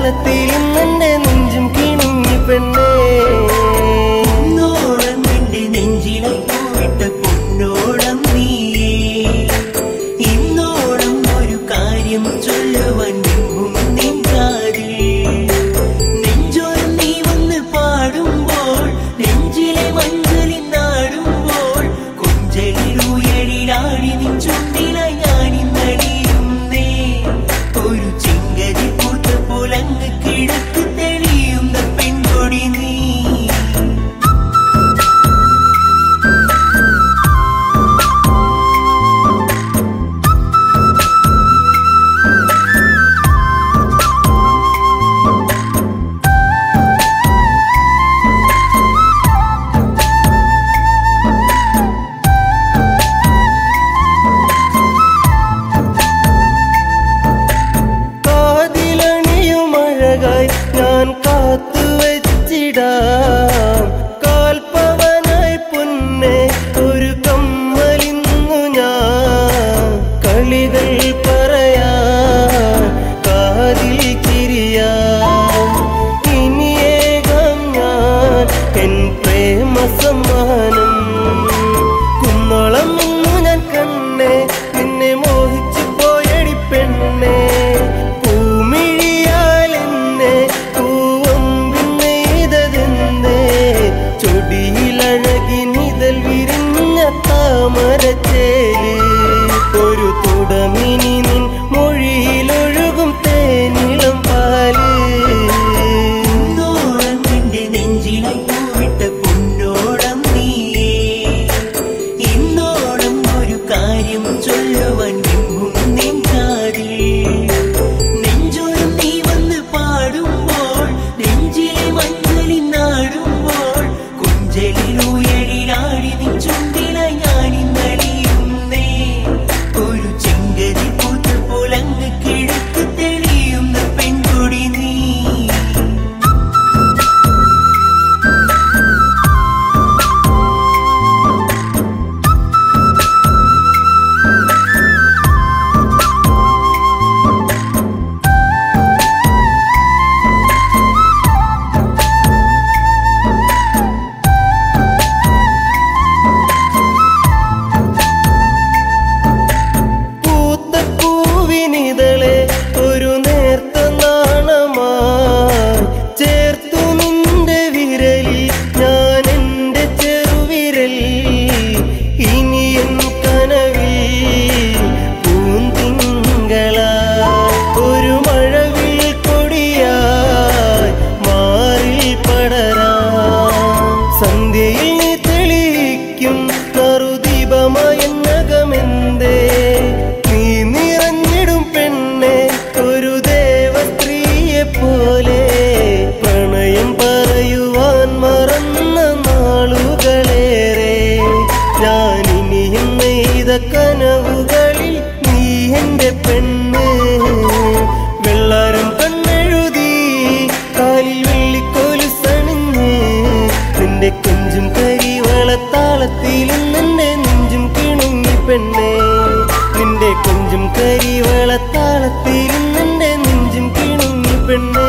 താളത്തിൽ ഇന്നെന്റെ നെഞ്ചും കിണുങ്ങി പെണ്ണേ പൊന്നോളം നിന്റെ നെഞ്ചിലെ പൂവിട്ട പൊന്നോളം നീയേ ഇന്നോളം ഒരു കാര്യം ചൊല്ലുവാൻ നിന്നും നിൻ കാതിൽ നെഞ്ചോരം നീ വന്ന് പാടുമ്പോൾ നെഞ്ചിലെ മഞ്ചലിൽ നാടുമ്പോൾ കുഞ്ചലിലുയരിലാടി നിൻ ചുണ്ടില ഞാനിന്നടിയുന്നേ ഒരു ചിങ്കരി പൂത്ത പുലങ്ങ് കിടക്ക് തെളിയുന്ന പെൺകൊടി നീ കാതിലണിയും അഴകായി ഞാൻ കാത്തു വെച്ചിടാം കാൽപ്പവനായി പൊന്നെ ഒരു കമ്മലിന്നു ഞാൻ കളികൾ പറയാ കാതിൽ ചിരിയാ ഇനിയേകം ഞാൻ എൻ പ്രേമ സമ്മാനം കുന്നോളം ഇന്നു ഞാൻ കണ്ണേ നിന്നെ മോഹിച്ചു പോയടി പെണ്ണേ പൂമിഴിയാൽ എന്നെ പൂവമ്പിന്നെ ഇതതെന്തേ ചൊടിയിലഴകി നിതൽ വിരിഞ്ഞ താമരച്ചേല് ഒരു തുടമിനി നിൻ മൊഴിയിലൊഴുകും തേനിളം പാല് പൊന്നോളം നിന്റെ നെഞ്ചിലെ പൂവിട്ട പൊന്നോളം നീയേ ഇന്നോളം ഒരു കാര്യം ചൊല്ലുവാൻ നിന്നും നിൻ കാതിൽ നെഞ്ചോരം നീ വന്ന് പാടുമ്പോൾ നെഞ്ചിലെ മഞ്ഞളിൽ നാടുമ്പോൾ കുഞ്ചലിലുയരിലാടി നിൻ ചുണ്ടില ഞാനിന്നടിയുന്നേ ഒരു ചെങ്കരി പൂത്ത പുലങ്ങ് കിഴക്ക് തെളിയുന്ന പെൺകൊടി നീ പൂത്ത പൂവിനിതളെ ഒരു നേർത്ത നാണമായി ചേർത്തു നിന്റെ വിരലിൽ ഞാൻ എന്റെ ചെറുവിരൽ ഇനി എൻ കനവിൽ പൂന്തിങ്കളാ ഒരു മഴവിൽ കൊടിയായി മാറിൽ പടരാ സന്ധ്യയിൽ നീ തെളിയിക്കും നറുദീപമായന്നകമെന്തേ നീ നിറഞ്ഞിടും പെണ്ണെ ഒരു ദേവസ്ത്രീയെ പോലെ പ്രണയം പറയുവാൻ മറന്ന നാളുകളേറെ ഞാനിനിയും നെയ്ത കനവുകളിൽ നീ എന്റെ പെണ്ണ് വെള്ളാരം കണ്ണെഴുതി കാലിൽ വെള്ളിക്കോലുസണിഞ്ഞ് നിന്റെ കൊഞ്ചും കരിവളത്താളത്തിലും നിന്റെ നെഞ്ചും കിണുങ്ങി പെണ്ണേ നിന്റെ കൊഞ്ചും കരിവളത്താളത്തിലും നിന്റെ നെഞ്ചും കിണുങ്ങി പെണ്ണേ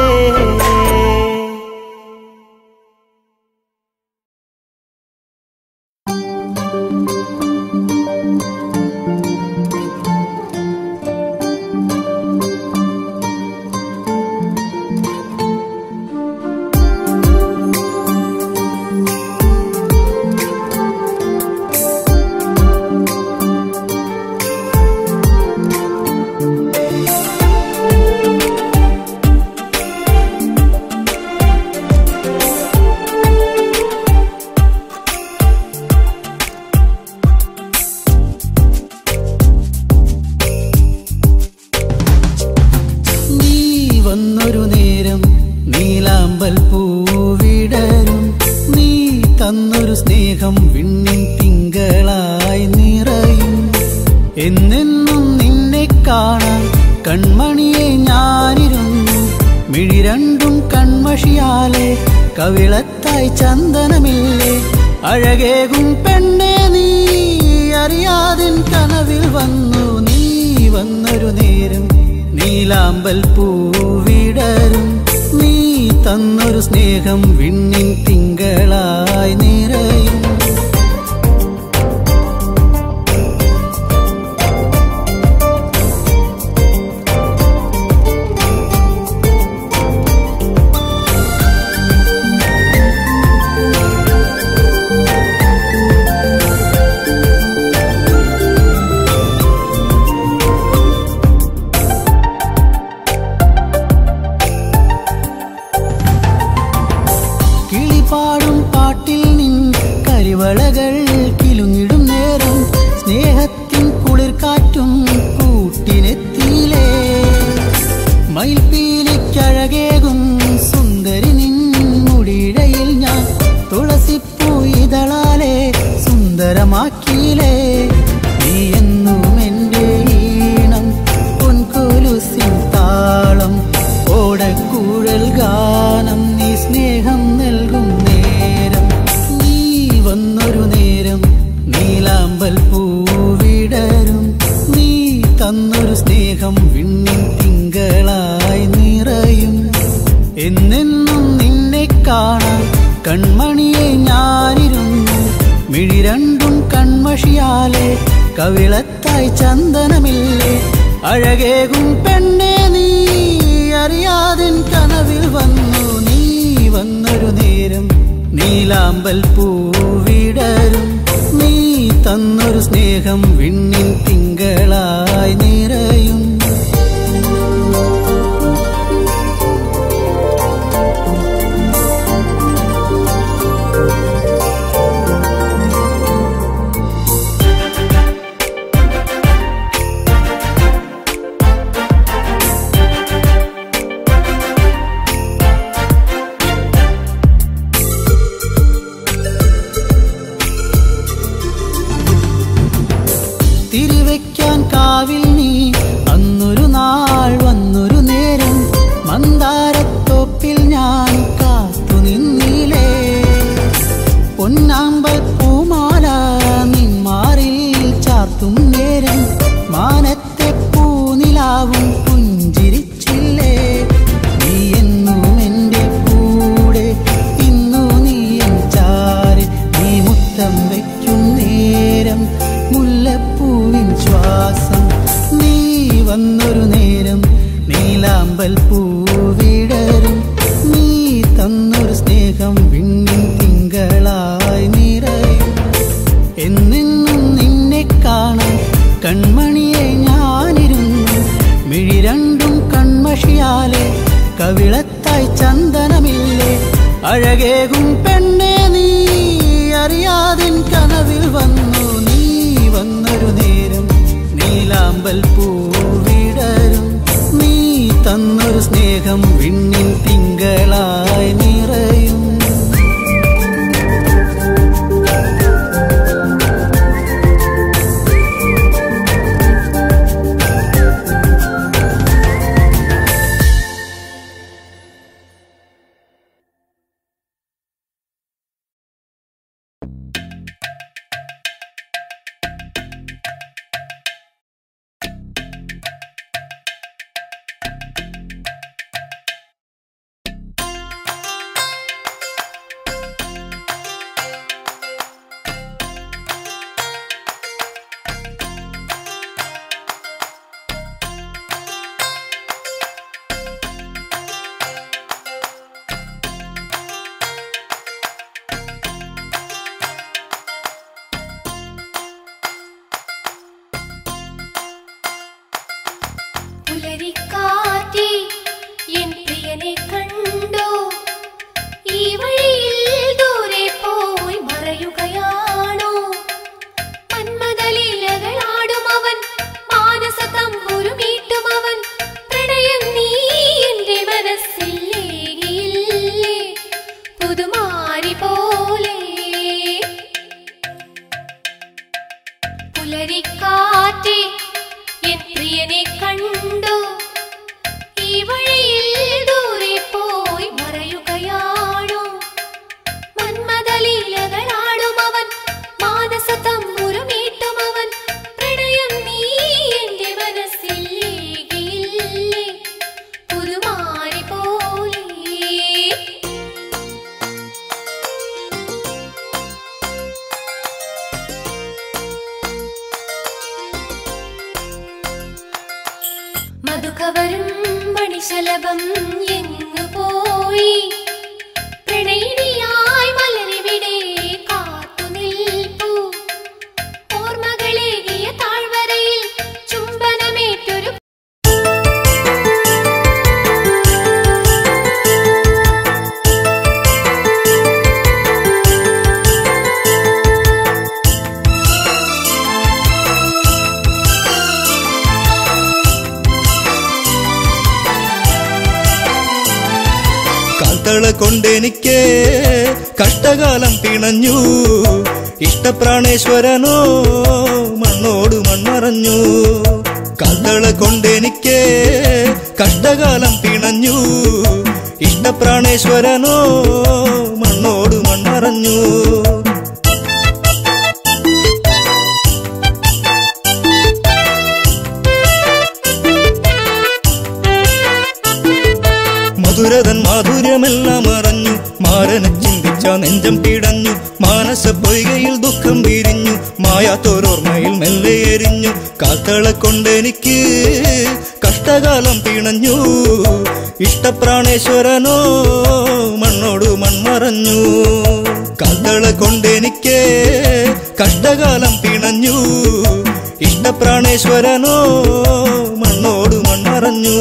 നീ വന്നൊരു നേരം നീലാമ്പൽ പൂവിടരും നീ തന്നൊരു സ്നേഹം വിണ്ണിൻ തിങ്കളായി നിറയും എന്നെന്നും നിന്നെ കാണാൻ കൺമണിയെ ഞാനിരുന്നു മിഴി രണ്ടും കൺമഷിയാലെ കവിളത്തായി ചന്ദനമില്ലേ അഴകേകും പെണ്ണെ നീ അറിയാതിൻ കനവിൽ വന്നു നീ വന്നൊരു നേരം നീലാമ്പൽ പൂവിടരും തന്നൊരു സ്നേഹം വിണ്ണിൻ തിങ്കളായി നിറയും കിളിപാടും പാട്ടിൽ നിൻ കരിവളകൾ കിലുങ്ങിടും നേരം സ്നേഹത്തിൻ കുളിർ കാറ്റും കൂട്ടിനെത്തിയിലേ മയിൽപ്പീലിക്കഴകേകും സുന്ദരി നിൻ മുടിയിഴയിൽ ഞാൻ തുളസിപ്പൂ ഇതളാലെ സുന്ദരമാക്കിയിലേ നീ എന്നും എൻ്റെ ഈണം പൊൻകൊലുസിൻ താളം ഓടക്കൂഴൽ ഗാനം നീ സ്നേഹം നൽകും നേരം നീ വന്നൊരു നേരം നീലാമ്പൽ പൂവിടരും നീ തന്നൊരു സ്നേഹം വിണ്ണിൻ തിങ്കളായി നിറയും എന്നെന്നും നിന്നെ കാണാൻ കൺമണിയെ ഞാനിരുന്നു മിഴി രണ്ടും കൺമഷിയാലെ കവിളത്തായി ചന്ദനമില്ലേ അഴകേകും പെണ്ണെ നീ അറിയാതിൻ കനവിൽ വന്നു നീ വന്നൊരു നേരം നീലാമ്പൽ പൂവിടരും നീ തന്നൊരു സ്നേഹം വിണ്ണിൻ തിങ്കളായി നിറയും തിരിവെക്കാൻ കാവിൽ നീ അന്നൊരു നാൾ വന്നൊരു നേരം മന്ദാരത്തോപ്പിൽ ഞാൻ കാത്തു നിന്നിലേ പൊന്നാമ്പൽ പൂമാല നിന്മാറിൽ ചാർത്തും നേരം മാനത്തെ പൂനിലാവും പുഞ്ചിരിച്ചില്ലേ നീ എന്നും എൻ്റെ കൂടെ ഇന്നു നീ എൻ ചാരി നീ മുത്തം വയ്ക്കും നേരം മുല്ലപ്പൂവിൻ ശ്വാസം നീ വന്നൊരു നേരം നീലാമ്പൽ പൂവിടരും നീ തന്നൊരു സ്നേഹം വിണ്ണിൻ തിങ്കളായി നിറയും എന്നെന്നും നിന്നെ കാണാൻ കൺമണിയെ ഞാനിരുന്നു മിഴി രണ്ടും കൺമഷിയാലെ കവിളത്തായി ചന്ദനമില്ലേ അഴകേകും പെണ്ണെ നീ അറിയാതിൻ കനവിൽ വന്നു നീ വന്നൊരു നേരം നീലാമ്പൽ പൂവിടരും നീ തന്നൊരു സ്നേഹം വിണ്ണിൻ തിങ്കളായി നിറയും കവരും മണിശലഭം എങ്ങു പോയി പ്രണയിനിയായി മലരിവിടെ കാത്തു നിൽപ്പൂ ഓർമ്മകളേകിയ താഴ്വരയിൽ ചുംബനമേറ്റൊരു കാൽത്തള കൊണ്ടെനിക്ക് കഷ്ടകാലം പിണഞ്ഞു ഇഷ്ടപ്രാണേശ്വരനോ മണ്ണോട് മൺമറഞ്ഞു കാൽത്തള കൊണ്ടെനിക്ക് കഷ്ടകാലം പിണഞ്ഞു ഇഷ്ടപ്രാണേശ്വരനോ മണ്ണോട് മൺമറഞ്ഞു മധുരതൻ മാധുര്യമെല്ലാം അറിഞ്ഞു മാരനെ ചിന്തിച്ച നെഞ്ചം പിടഞ്ഞു മാനസ പൊയ്കയിൽ ദുഃഖം പിരിഞ്ഞു മായാത്തോരോർമ്മയിൽ മെല്ലെ എരിഞ്ഞു കാത്തള കൊണ്ടെനിക്ക് കഷ്ടകാലം പിണഞ്ഞു ഇഷ്ടപ്രാണേശ്വരനോ മണ്ണോട് മൺമറഞ്ഞു കാത്തള കൊണ്ടെനിക്ക് കഷ്ടകാലം പിണഞ്ഞു ഇഷ്ടപ്രാണേശ്വരനോ മണ്ണോട് മൺമറഞ്ഞു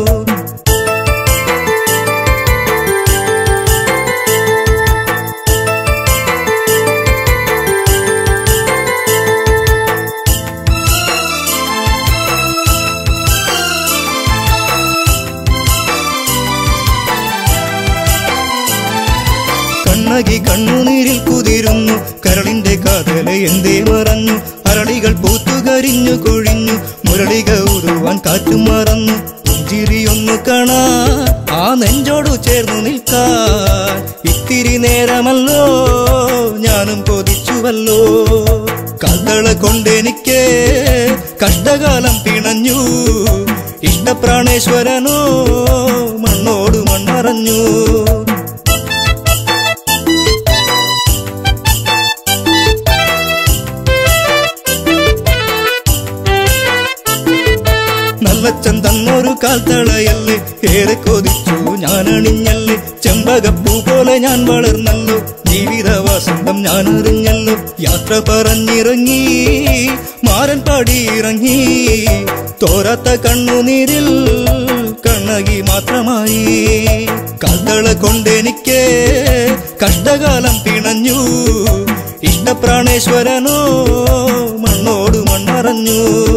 കണ്ണകി കണ്ണുനീരിൽ കുതിരുന്നു കരളിന്റെ കാതല എന്തേ മറഞ്ഞു അരളികൾ പൂത്തുകരിഞ്ഞു കൊഴിഞ്ഞു മുരളിക ഉരുവാൻ കാറ്റും മറന്നു പുഞ്ചിരിയൊന്നു കാണാ ആ നെഞ്ചോടു ചേർന്നു നിൽക്കാൻ ഇത്തിരി നേരമല്ലോ ഞാനും കൊതിച്ചുവല്ലോ കഥള കൊണ്ടെനിക്ക് കഷ്ടകാലം പിണഞ്ഞു ഇഷ്ടപ്രാണേശ്വരനോ മണ്ണോട് മൺമറഞ്ഞു നല്ലച്ചൻ തന്നൊരു കാൽത്തളയല്ലേ ഏറെ കൊതിച്ചു ഞാൻ അണിഞ്ഞല്ലേ ചെമ്പകപ്പൂ പോലെ ഞാൻ വളർന്നല്ലോ ജീവിത വസന്തം ഞാൻ അറിഞ്ഞല്ലോ യാത്ര പറഞ്ഞിറങ്ങി മാരൻ പാടിയിറങ്ങി തോരാത്ത കണ്ണുനീരിൽ കണ്ണകി മാത്രമായി കാൽത്തള കൊണ്ടെനിക്ക് കഷ്ടകാലം പിണഞ്ഞു ഇഷ്ടപ്രാണേശ്വരനോ മണ്ണോട് മൺമറഞ്ഞു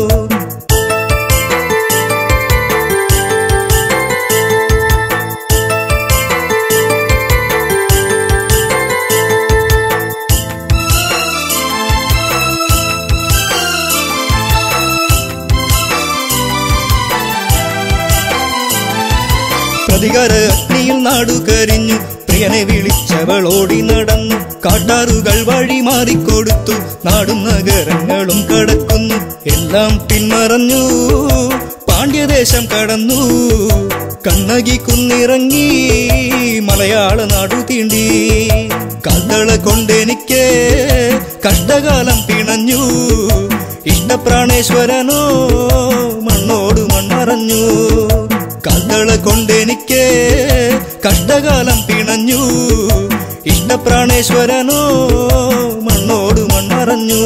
പ്രതികാര അഗ്നിയിൽ നാടു കരിഞ്ഞു പ്രിയനെ വിളിച്ചവൾ ഓടി നടന്നു കാട്ടാറുകൾ വഴി മാറിക്കൊടുത്തു നാടും നഗരങ്ങളും കടക്കുന്നു എല്ലാം പിന്മറഞ്ഞു പാണ്ഡ്യദേശം കടന്നു കണ്ണകി കുന്നിറങ്ങി മലയാള നാടു തീണ്ടി കഥള കൊണ്ടെനിക്ക് കഷ്ടകാലം പിണഞ്ഞു ഇഷ്ടപ്രാണേശ്വരനോ മണ്ണോട് മൺമറഞ്ഞു കഥള കൊണ്ടെനിക്ക് കഷ്ടകാലം പിണഞ്ഞു ഇഷ്ടപ്രാണേശ്വരനോ മണ്ണോട് മൺമറഞ്ഞു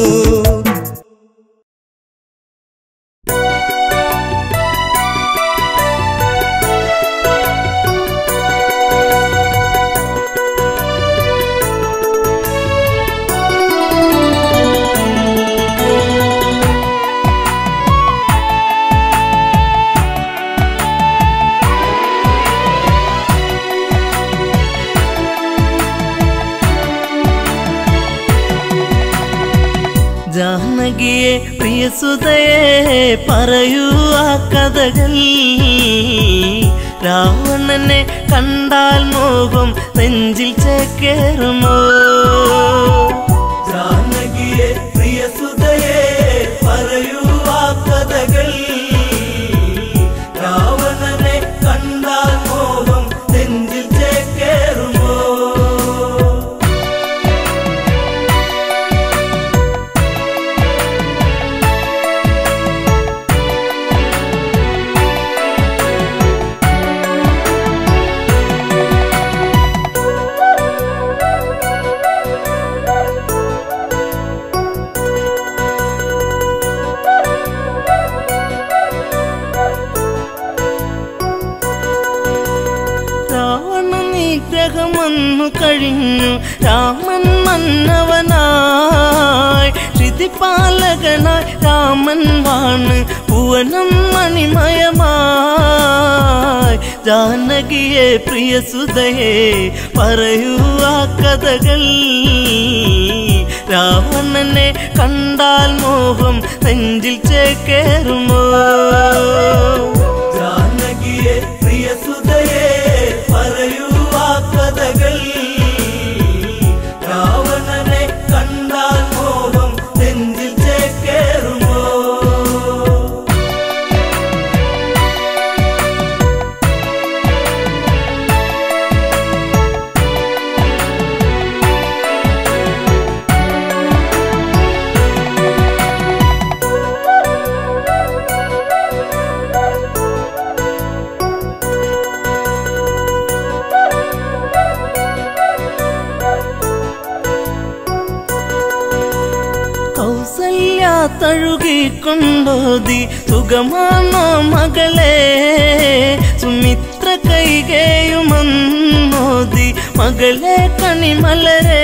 ജാനകിയെ പ്രിയസുതയെ പറയൂ ആ കഥകൾ രാവണനെ കണ്ടാൽ മോഹം നെഞ്ചിൽ ചേക്കേറുമോ ജാനകിയെ പ്രിയസുതയെ പറയൂ ആ കഥകൾ രാവണനെ കണ്ടാൽ മോഹം നെഞ്ചിൽ ചേക്കേറുമോ കഴിഞ്ഞു രാമൻ മന്നവനായി ശ്രുതിപാലകനായി രാമൻ വാണ് ഭുവനം മണിമയമായി ജാനകിയെ പ്രിയ സുതയെ പറയൂ ആ കഥകൾ രാവണനെ കണ്ടാൽ മോഹം നെഞ്ചിൽ ചേക്കേറുമോ ജാനകിയെ പ്രിയ സുതയെ പറയൂ ആ കഥകൾ രാവണനെ കണ്ടാൽ മോഹം നെഞ്ചിൽ ചേക്കേറുമോ കൗസല്യ തഴുകിക്കൊണ്ടോതി സുഖമാണോ മകളെ സുമിത്ര കൈകേയുമന്നോതി മകളെ കണിമലരെ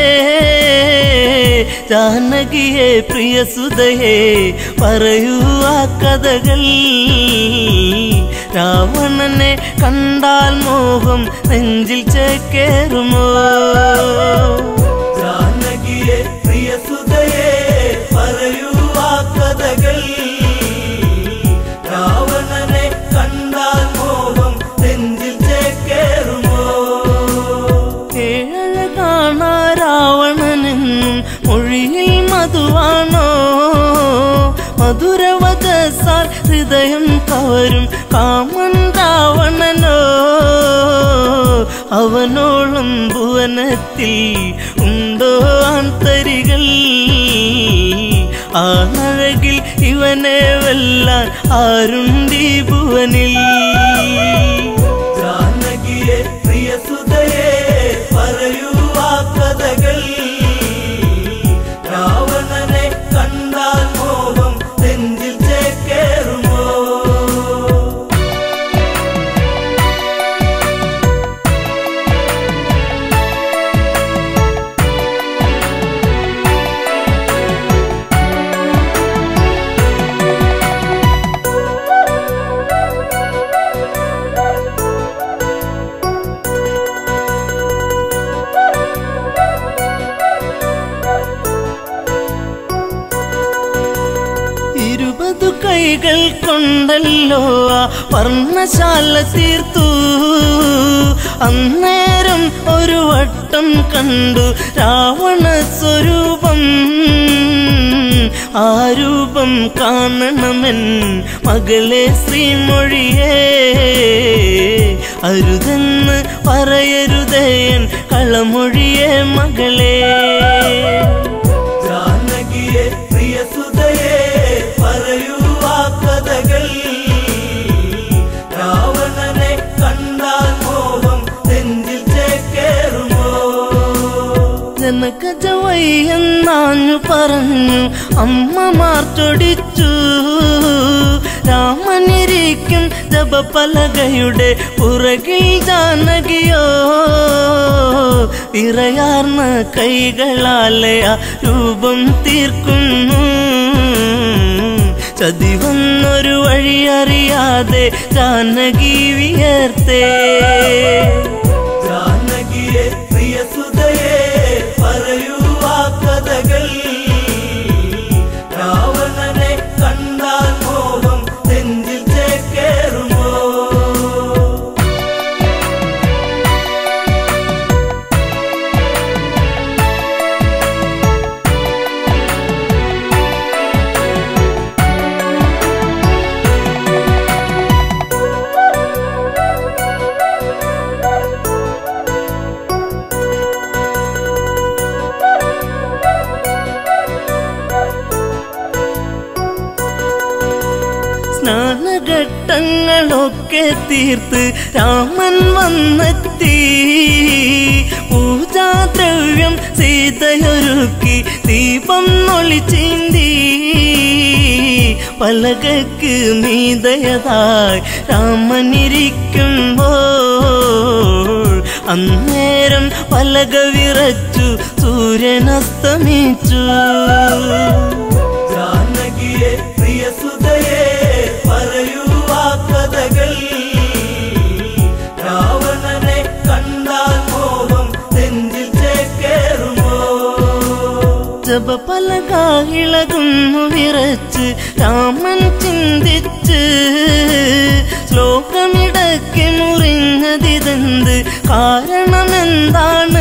ജാനകിയെ പ്രിയ സുതയെ പറയൂ ആ കഥകൾ രാവണനെ കണ്ടാൽ മോഹം നെഞ്ചിൽ ചേക്കേറുമോ ജാനകിയെ പ്രിയ സുതയെ പറയൂ ആ കഥകൾ രാവണനെ കണ്ടാൽ മോഹം നെഞ്ചിൽ ചേക്കേറുമോ ഏഴഴ കാണാ രാവണനെന്നും മൊഴിയിൽ മധുവാണോ മധുരവതസാൽ ഹൃദയം കവരും കാമൻ രാവണനോ അവനോളം ഭുവനത്തിൽ ഉണ്ടോ ആന്തരികൾ ആണഴകിൽ ഇവനെ വെല്ലാൻ ആരുണ്ടീ ഭുവനിൽ ജാനകിയെ പ്രിയ സുതയെ പറയൂ ആ കഥകൾ രാവണനെ കണ്ടാൽ മോഹം നെഞ്ചിൽ ചേക്കേറുമോ ഇരുപതു കൈകൾ കൊണ്ടല്ലോ ആ വർണ്ണശാല തീർത്തു അന്നേരം ഒരു വട്ടം കണ്ടു രാവണ സ്വരൂപം ആ രൂപം കാണണമെൻ മകളെ ശ്രീമൊഴിയേ അരുതെന്ന് പറയരുതേൻ കളമൊഴിയേ മകളെ ജാനകിയെ പ്രിയ സുതയെ പറയൂ ആ കഥകൾ രാവണനെ കണ്ടാൽ മോഹം നെഞ്ചിൽ ചേക്കേറുമോ ജനകജവയ്യെന്നാഞ്ഞു പറഞ്ഞു അമ്മമാർ ചൊടിച്ചു രാമനിരിക്കും ജപപലകയുടെ പുറകിൽ ജാനകിയോ ഇറയാർന്ന കൈകളാലെ ആ രൂപം തീർക്കുന്നു ചതിവന്നൊരു വഴി അറിയാതെ ജാനകി വിയർത്തേ ജാനകിയെ പ്രിയ സുതയെ പറയൂ ആ കഥകൾ രാവണനെ കണ്ടാൽ മോഹം നെഞ്ചിൽ ചേക്കേറുമോ സ്നാനഘട്ടങ്ങളൊക്കെ തീർത്ത് രാമൻ വന്നെത്തി പൂജാദ്രവ്യം സീതയൊരുക്കി ദീപം ഒളിച്ചിന്തി പലകക്ക് മീതയതായി രാമനിരിക്കുമ്പോൾ അന്നേരം പലക വിറച്ചു സൂര്യനസ്തമിച്ചു ജാനകിയെ പ്രിയ സുതയെ പറയൂ ആ കഥകൾ രാവണനെ കണ്ടാൽ മോഹം നെഞ്ചിൽ ചേക്കേറുമോ ജപ പലക ഇളകുന്നു വിറച്ച് രാമൻ ചിന്തിച്ച് ശ്ലോകമിടയ്ക്ക് മുറിഞ്ഞതിതെന്ത് കാരണമെന്താണ്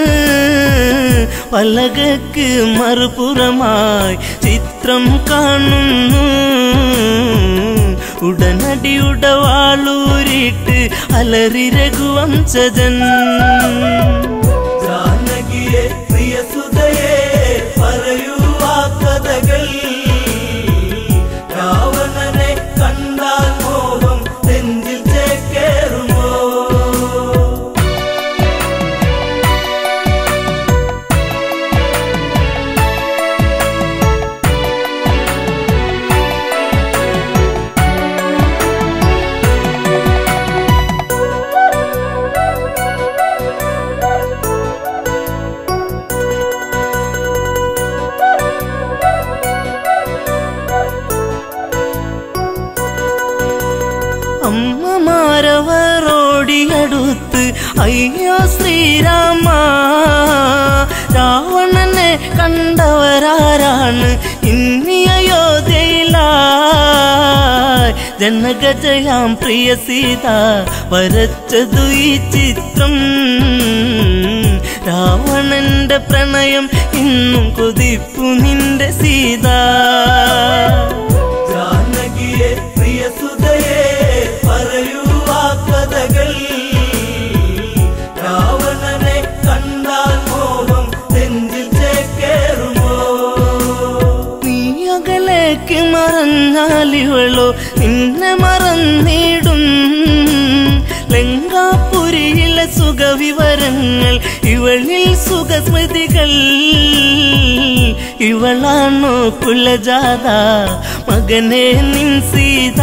പലകക്ക് മറുപുറമായി ചിത്രം കാണുന്നു ഉടനടി ഉടവാളൂരിട്ട് അലറി രഘുവംശജൻ ജാനകിയെ പ്രിയ സുതയെ പറയൂ ആ കഥകൾ രാവണനെ കണ്ടാൽ മോഹം നെഞ്ചിൽ ചേക്കേറുമോ അമ്മമാരവരോടിയടുത്ത് അയ്യോ ശ്രീരാമ രാവണനെ കണ്ടവരാരാണ് ഇന്നി അയോധ്യയിലായി ജനഗജയാം പ്രിയ സീത വരച്ചതു ഈ ചിത്രം രാവണന്റെ പ്രണയം ഇന്നും കൊതിപ്പു നിന്റെ സീത ജാനകിയെ പ്രിയ സുതയെ പറയൂ ആ കഥകൾ രാവണനെ കണ്ടാൽ മോഹം നെഞ്ചിൽ ചേക്കേറുമോ നീ അകലേക്ക് മറഞ്ഞാലിവളോ നിന്നെ മറന്നിടും ലങ്കാപുരിയിലെ സുഖവിവരങ്ങൾ ഇവളിൽ സുഖസ്മൃതികൾ ഇവളാണോ കുലജാത മകനെ നിൻ സീത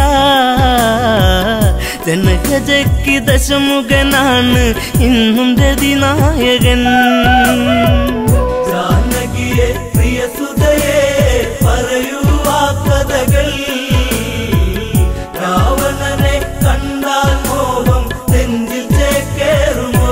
ജനഗജയ്ക്ക് ദശമുഖനാണ് ഇന്നും രതിനായകൻ ജാനകിയെ പ്രിയ സുതയെ പറയൂ ആ കഥകൾ രാവണനെ കണ്ടാൽ മോഹം നെഞ്ചിൽ ചേക്കേറുമോ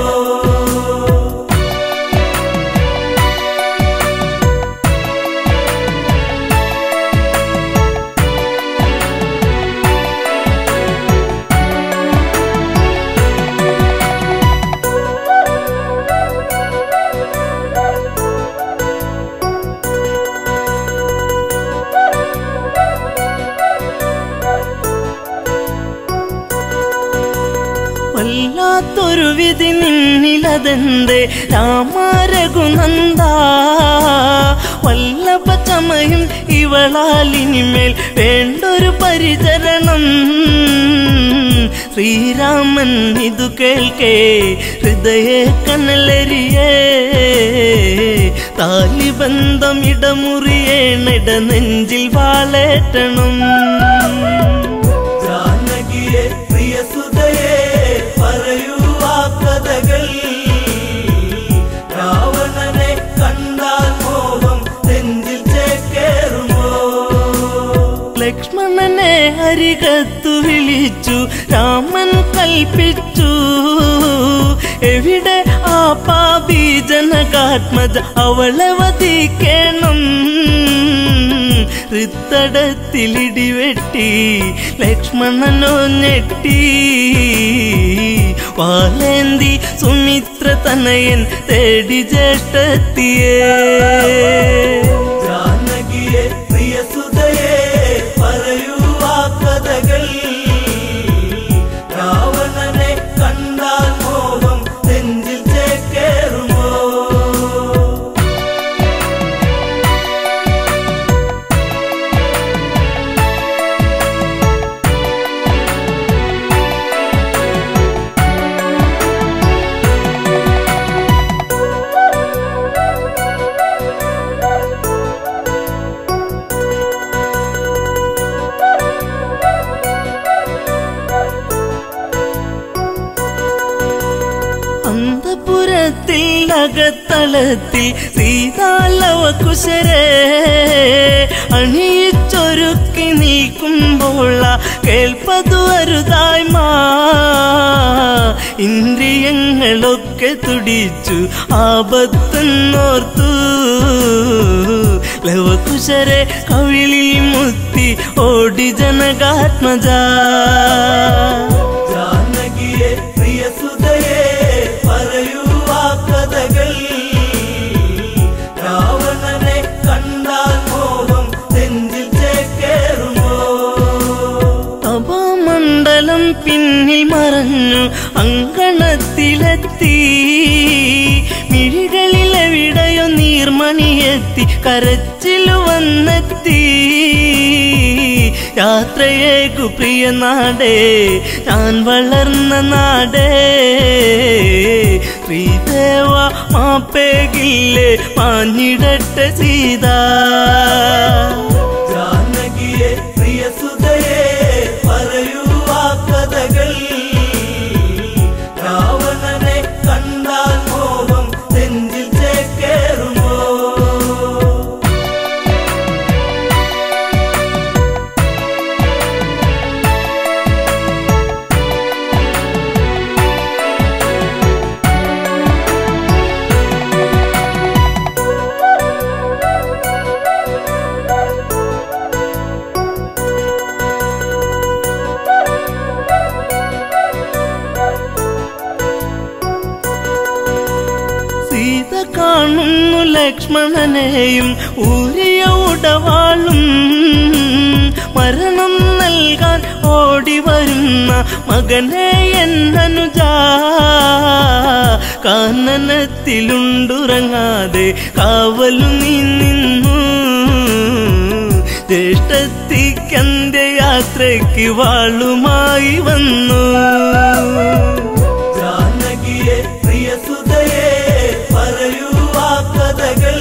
വല്ലാത്തൊരു വിധി നിന്നിലതെന്തേ രാമാരഘുനന്ദ വല്ലഭ ചമയും ഇവളാലിനിമേൽ വേണ്ടൊരു പരിചരണം ശ്രീരാമൻ ഇതു കേൾക്കേ ഹൃദയ കനലരിയേ താലിബന്ധം ഇടമുറിയേണിട നെഞ്ചിൽ വാളേറ്റണം ജാനകിയെ പ്രിയ സുതയെ പറയൂ ആ കഥകൾ രാവണനെ കണ്ടാൽ മോഹം നെഞ്ചിൽ ചേക്കേറുമോ ലക്ഷ്മണനെ അരികത്തു വിളിച്ചു രാമൻ കൽപ്പിച്ചു എവിടെ ആ പാപി ജനകാത്മജ അവളെ വധിക്കണം ഹൃത്തടത്തിലിടിവെട്ടി ലക്ഷ്മണനോ ഞെട്ടി വാലേന്തി സുമിത്ര തനയൻ തേടി ജ്യേഷ്ഠത്തിയേ ജാനകിയെ പ്രിയ സുതയെ പറയൂ ആ കഥകൾ രാവണനെ കണ്ടാൽ മോഹം നെഞ്ചിൽ ചേക്കേറുമോ അകത്തളത്തിൽ സീതാലവ കുശരേ അണിയിച്ചൊരുക്കി നീക്കുമ്പോൾ കേൾപ്പതു അരുതായ്മ ഇന്ദ്രിയങ്ങളൊക്കെ തുടിച്ചു ആപത്തെന്നോർത്തു ലവകുശരെ കവിളിൽ മുത്തി ഓടി ജനകാത്മജ ജാനകിയെ പ്രിയസുതയെ പറയൂ ആ കഥകൾ രാവണനെ കണ്ടാൽ മോഹം നെഞ്ചിൽ ചേക്കേറുമോ അപമണ്ഡലം പിന്നിൽ മറഞ്ഞു അങ്കണത്തിലെത്തി മിഴികളിലെവിടെയോ നീർമണിയെത്തി കരച്ചിലു വന്നെത്തി യാത്രയേക്കു പ്രിയ നാടേ ഞാൻ വളർന്ന നാടേ ശ്രീദേവ മാപ്പേകില്ലേ മാഞ്ഞിടട്ടെ സീതാ ജാനകിയെ പ്രിയസുതയെ പറയൂ ആ കഥകൾ രാവണനെ കണ്ടാൽ മോഹം നെഞ്ചിൽ ചേക്കേറുമോ സീത കാണുന്നു ലക്ഷ്മണനെയും ഊരിയ ഉടവാളും മരണം നൽകാൻ ഓടി വരുന്ന മകനെ എന്നനുജ കാനനത്തിലുണ്ടുറങ്ങാതെ കാവലു നീ നിന്നു ജ്യേഷ്ഠത്തിക്കന്റെ യാത്രയ്ക്ക് വാളുമായി വന്നു ജാനകിയെ പ്രിയസുതയെ പറയൂ ആ കഥകൾ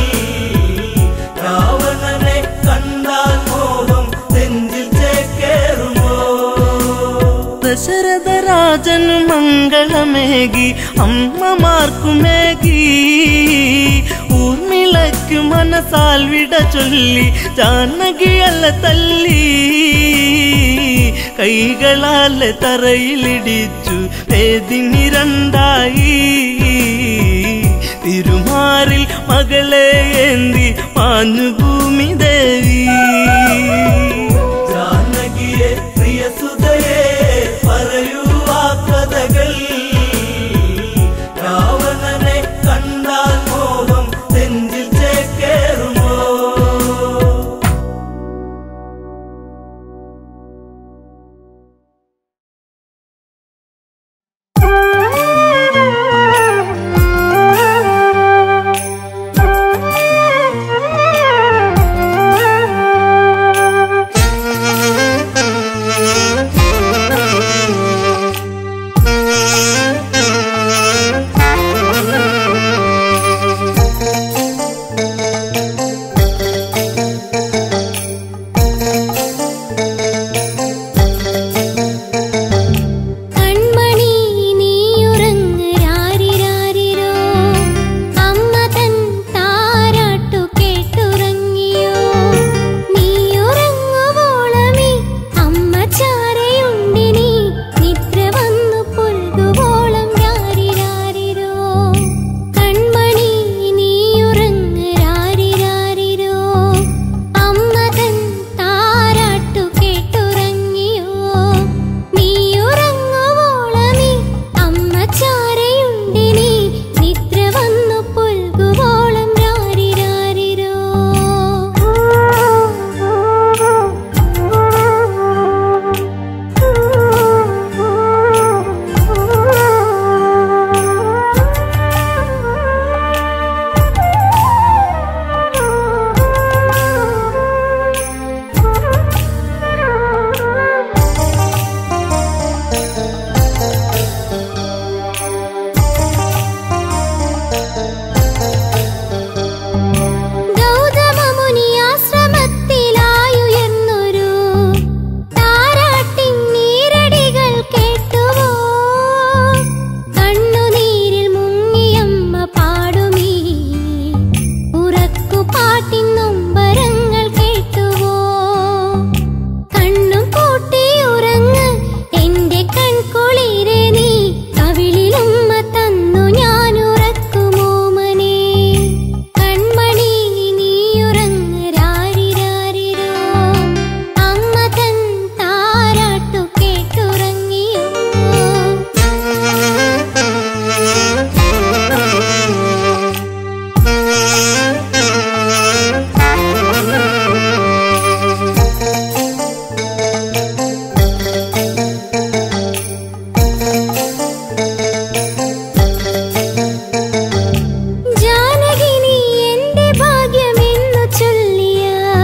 രാവണനെ കണ്ടാൽ മോഹം നെഞ്ചിൽ ചേക്കേറുമോ ദശരഥ രാജനു മംഗളമേകി അമ്മമാർക്കുമേകി ഊർമിളയ്ക്കു മനസാൽ വിട ചൊല്ലി ജാനകിയല്ല തല്ലി കൈകളാൽ തറയിലിടിച്ചു വേദിനി രണ്ടായി തിരുമാറിൽ മകളെ ഏന്തി മാഞ്ഞു ഭൂമി ദേവി ജാനകിയെ പ്രിയസുതയെ പറയൂ ആ കഥകൾ രാവണനെ കണ്ടാൽ മോഹം നെഞ്ചിൽ ചേക്കേറുമോ Thank you. പാട്ടിൻ നൊമ്പരങ്ങൾ കേട്ടുവോ കണ്ണും പൂട്ടി ഉറങ്ങ് എന്റെ കൺകുളിരെ നീ കവിളിലുമ്മ തന്നു ഞാൻ ഉറക്കുമോമനെ കൺമണി നീ ഉറങ്ങ് രാരിരാരിരോ അമ്മ തൻ താരാട്ടു കേട്ടുറങ്ങിയോ ജാനകിനി എന്റെ ഭാഗ്യമെന്നു ചൊല്ലിയ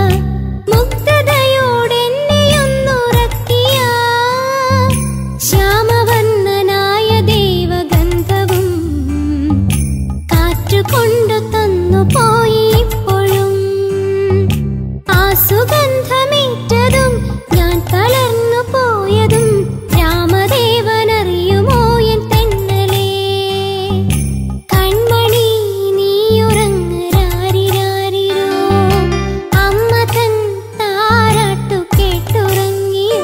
മുക്തതയോടെന്നെയൊന്നുറക്കിയ ശ്യാമവർണ്ണനായ ദേവഗന്ധവും കാറ്റുകൊണ്ടു തന്നു പോയി ഇപ്പോഴും ആ സുഗന്ധമേറ്റതും ഞാൻ തളർന്നു പോയതും രാമദേവനറിയുമോ എൻ തെന്നലേ കൺമണി നീ ഉറങ്ങ് രാരിരാരിരോ അമ്മ തൻ താരാട്ടു കേട്ടുറങ്ങിയോ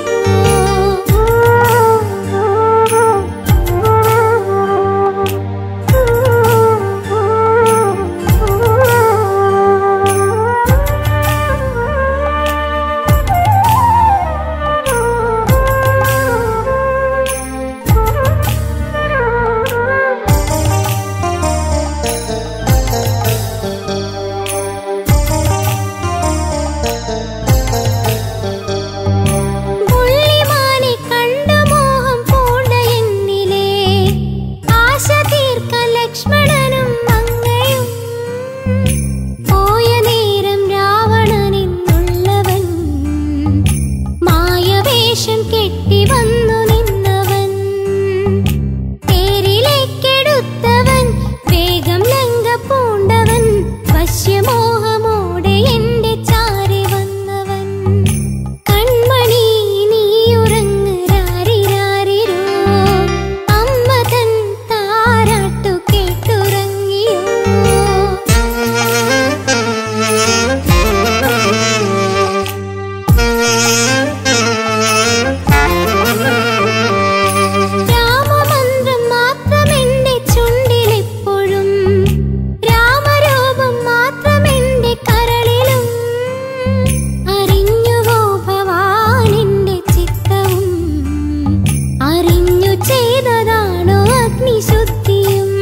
പുള്ളിമാനെ കണ്ട മോഹം പൂണ്ട എന്നിലെ ആശ തീർക്ക ലക്ഷ്മണനും മങ്ങയും പോയ നേരം രാവണനെന്നുള്ളവൻ മായവേഷം കെട്ടി വന്നു നിന്നവൻ തേരിലേക്കെടുത്തവൻ വേഗം ലങ്ക പൂണ്ടവൻ വശ്യമോഹമോടെ എന്റെ ചാരി വന്നവൻ കൺമണി നീ ഉറങ്ങ് രാരിരാരിരോ അമ്മ തൻ താരാട്ടു കേട്ടുറങ്ങിയോ രാമമന്ത്രം മാത്രമെന്റെ ചുണ്ടിലെപ്പോഴും രാമരൂപം മാത്രമെന്റെ കരളിലും അറിഞ്ഞുവോ ഭവാനെന്റെ ചിത്തവും അറിഞ്ഞു ചെയ്തതാണോ അഗ്നിശുദ്ധിയും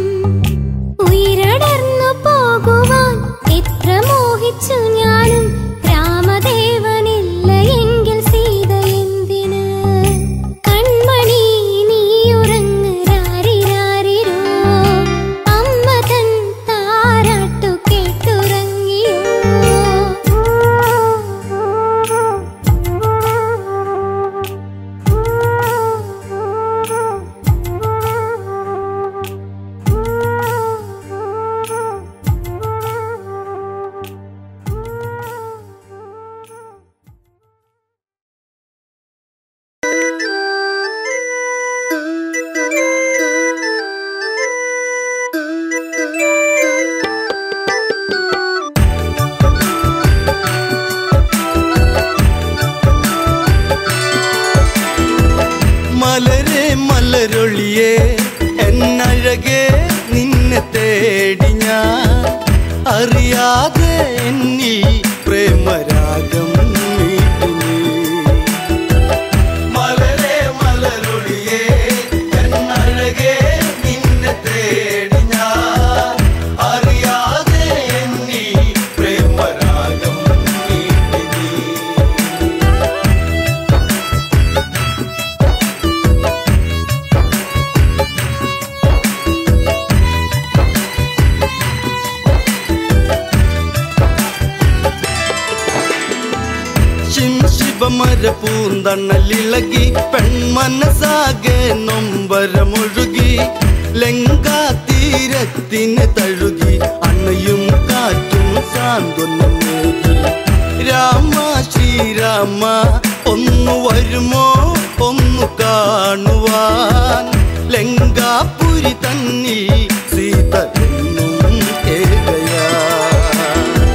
ഉയരടർന്നു പോകുവാൻ എത്ര മോഹിച്ചു ഞാനും രാമദേവനില്ല എങ്കിൽ സീത എന്തിന് കൺമണി നീ ഉറങ്ങ് രാരിരാരിരോ അമ്മ തൻ താരാട്ടു കേട്ടുറങ്ങിയോ മലരെ മലരൊളിയെ എന്നഴകെ നിന്നെ തേടി ഞാൻ അറിയാതെ എന്നിൽ പ്രേമരാഗം മീട്ടി നീ. മലരെ മലരൊളിയെ എന്നഴകെ നിന്നെ തേടി ഞാൻ അറിയാതെ എന്നിൽ പ്രേമരാഗം മീട്ടി നീ. ശിവമര പൂന്തണ്ണലിളകി പെൺമനസാകെ നൊമ്പരമൊഴുകി ലങ്കാ തീരത്തിന് തഴുകി അണയും കാറ്റും സാന്ത്വനമേകി രാമ ശ്രീരാമ ഒന്നു വരുമോ ഒന്നു കാണുവാൻ ലങ്കാപുരി തന്നിൽ സീത എന്നും ഏകയാ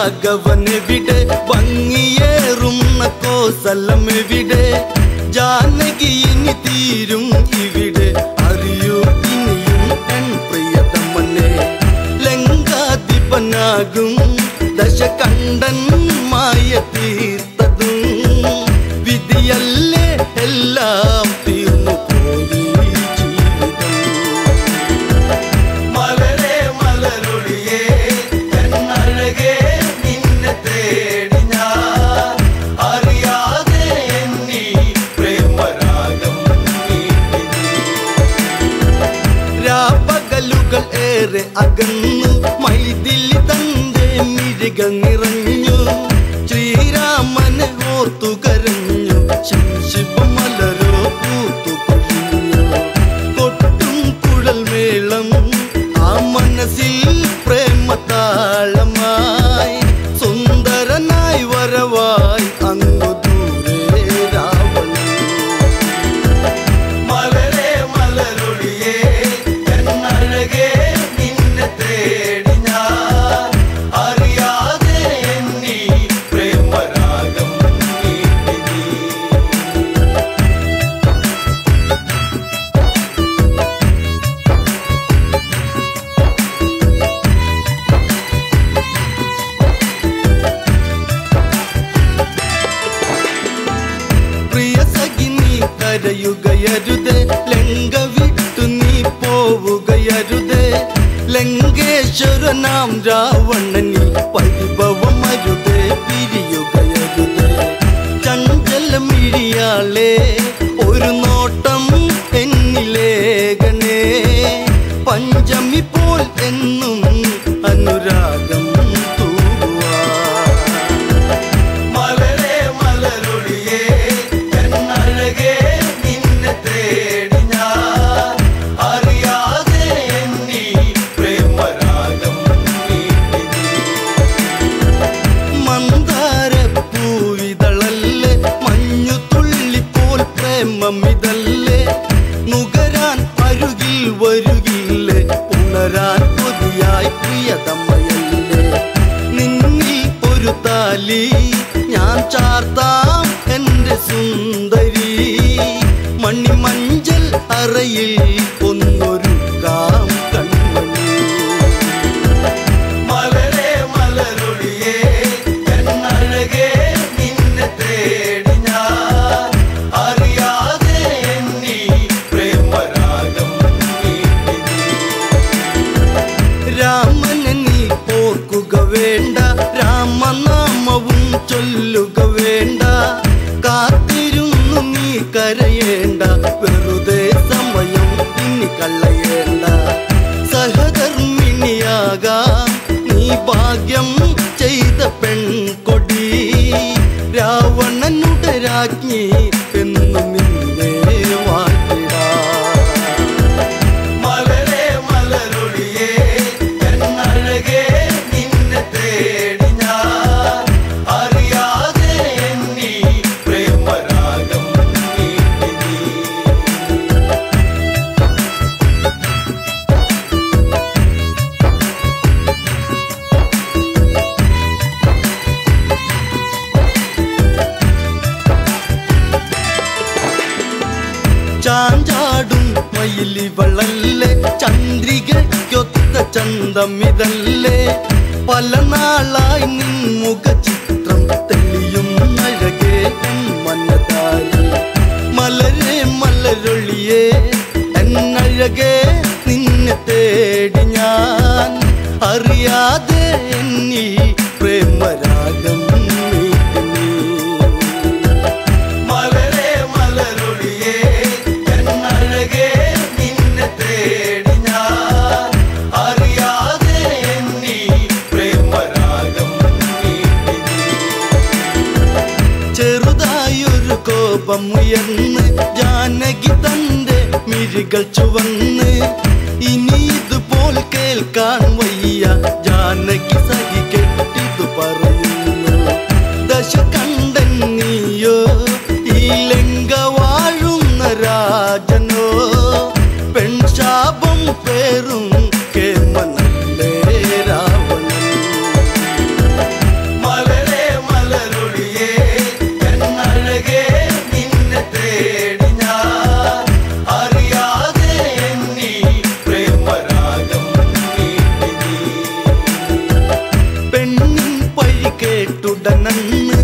രാഘവനെവിടെ ഭംഗിയേറുന്ന കോസലമെവിടെ ജാനകി ഇനി തീരും ഇവിടെ അറിയൂ ഇനിയും എൻ പ്രിയതമനെ ലങ്കാധിപനാകും ദശകണ്ഠൻ മായ തീർത്തതും വിധിയല്ലേ എല്ലാം തീർന്നു പോയി ജീവിതം മലരെ മലരൊളിയേ എന്നഴകേ നിന്നെ തേടി ഞാൻ അറിയാതെ എന്നീ പ്രേമരാഗം നീട്ടി നീ. രാപ്പകലുകൾ ഏറെ അകന്നു മൈതിലി തന്റെ മിഴികൾ നിറഞ്ഞു ശ്രീരാമനെ ഓർത്തു കരഞ്ഞു ശിവമലരോ പൂത്തു പൊഴിഞ്ഞു കൊട്ടും കുഴൽ മേളം ആ മനസ്സിൽ പ്രേമതാളമായി സുന്ദരനായി വരവായി അങ്ങു ദൂരെ രാവണൻ മലരെ മലരൊളിയേ എന്നഴകേ നിന്നെ തേടി ഞാൻ അറിയാതെ എന്നീ പ്രേമരാഗം നീട്ടി നീ. പ്രിയ സഖി നീ കരയുകയരുത് ലങ്ക വിട്ടു നീ പോവുകയരുത് ലങ്കേശ്വരനാം രാവണനി പരിഭവമരുത് പിരിയുകയരുത് ചഞ്ചലമിഴിയാളെ ഒരു നോട്ടം എന്നിലേഖനേ പഞ്ചമി പോൽ എന്നും അനുരാഗം തൂവാ മലരെ മലരൊളിയേ എന്നഴകേ നിന്നെ തേടി ഞാൻ അറിയാതെ എന്നീ പ്രേമരാഗം നീട്ടി നീ. മന്ദാരപ്പൂവിതളല്ലേ മഞ്ഞു തുള്ളിപ്പോൾ പ്രേമമിതല്ലേ നുകരാൻ അരുകിൽ വരുകില്ലേ ഉണരാൻ കൊതിയായി പ്രിയതമ്മയല്ലേ നിന്നിൽ ഒരു താലി ഞാൻ ചാർത്താം എന്റെ സുന്ദരി മണിമഞ്ചൽ അറയിൽ ഒന്നൊരുക്കാം കൺമണി മലരെ മലരൊളിയേ എന്നഴകേ നിന്നെ തേടി ഞാൻ അറിയാതെ എന്നീ പ്രേമരാഗം നീട്ടി നീ. രാമനെ നീ ഓർക്കുക വേണ്ട രാമനാമവും ചൊല്ലുക വേണ്ട കാത്തിരുന്നു നീ കരയേണ്ട വെറുതെ സമയം ഇനി കളയേണ്ട സഹധർമ്മിണിയാകാം നീ ഭാഗ്യം ചെയ്ത പെൺകൊടി രാവണനുടെ രാജ്ഞി എന്നു നിന്നെ വാഴ്ത്തിടാം മലരെ മലരൊളിയേ എന്നഴകേ നിന്നെ തേടി ഞാൻ അറിയാതെ എന്നീ പ്രേമരാഗം നീട്ടി നീ. ചാഞ്ചാടും മയിലിവളല്ലേ ചന്ദ്രികയ്ക്കൊത്ത ചന്തമിതല്ലേ പല നാളായി നിൻ മുഖ ചിത്രം തെളിയും അഴകേ മനതാരി മലരെ മലരൊളിയേ എന്നഴകേ നിന്നെ തേടി ഞാൻ അറിയാതെ എന്നീ പ്രേമരാഗം നീട്ടി നീ. മലരെ മലരൊളിയേ എന്നഴകേ നിന്നെ തേടി ഞാൻ അറിയാതെ എന്നീ പ്രേമരാഗം നീട്ടി നീ. ചെറുതായൊരു കോപമുയർന്ന് ജാനകി തന്റെ മിഴികൾ ചുവന്ന് ഇനി ഇതുപോൽ കേൾക്കാൻ വയ്യ ജാനകി സഹി കെട്ടിതു പറയുന്നു ദശ കണ്ടൻ നീയോ ഈ ലങ്ക വാഴുന്ന രാജനോ പെൺശാപം പേറും കേമനല്ലേ രാവണൻ കേട്ടുടനന്ന്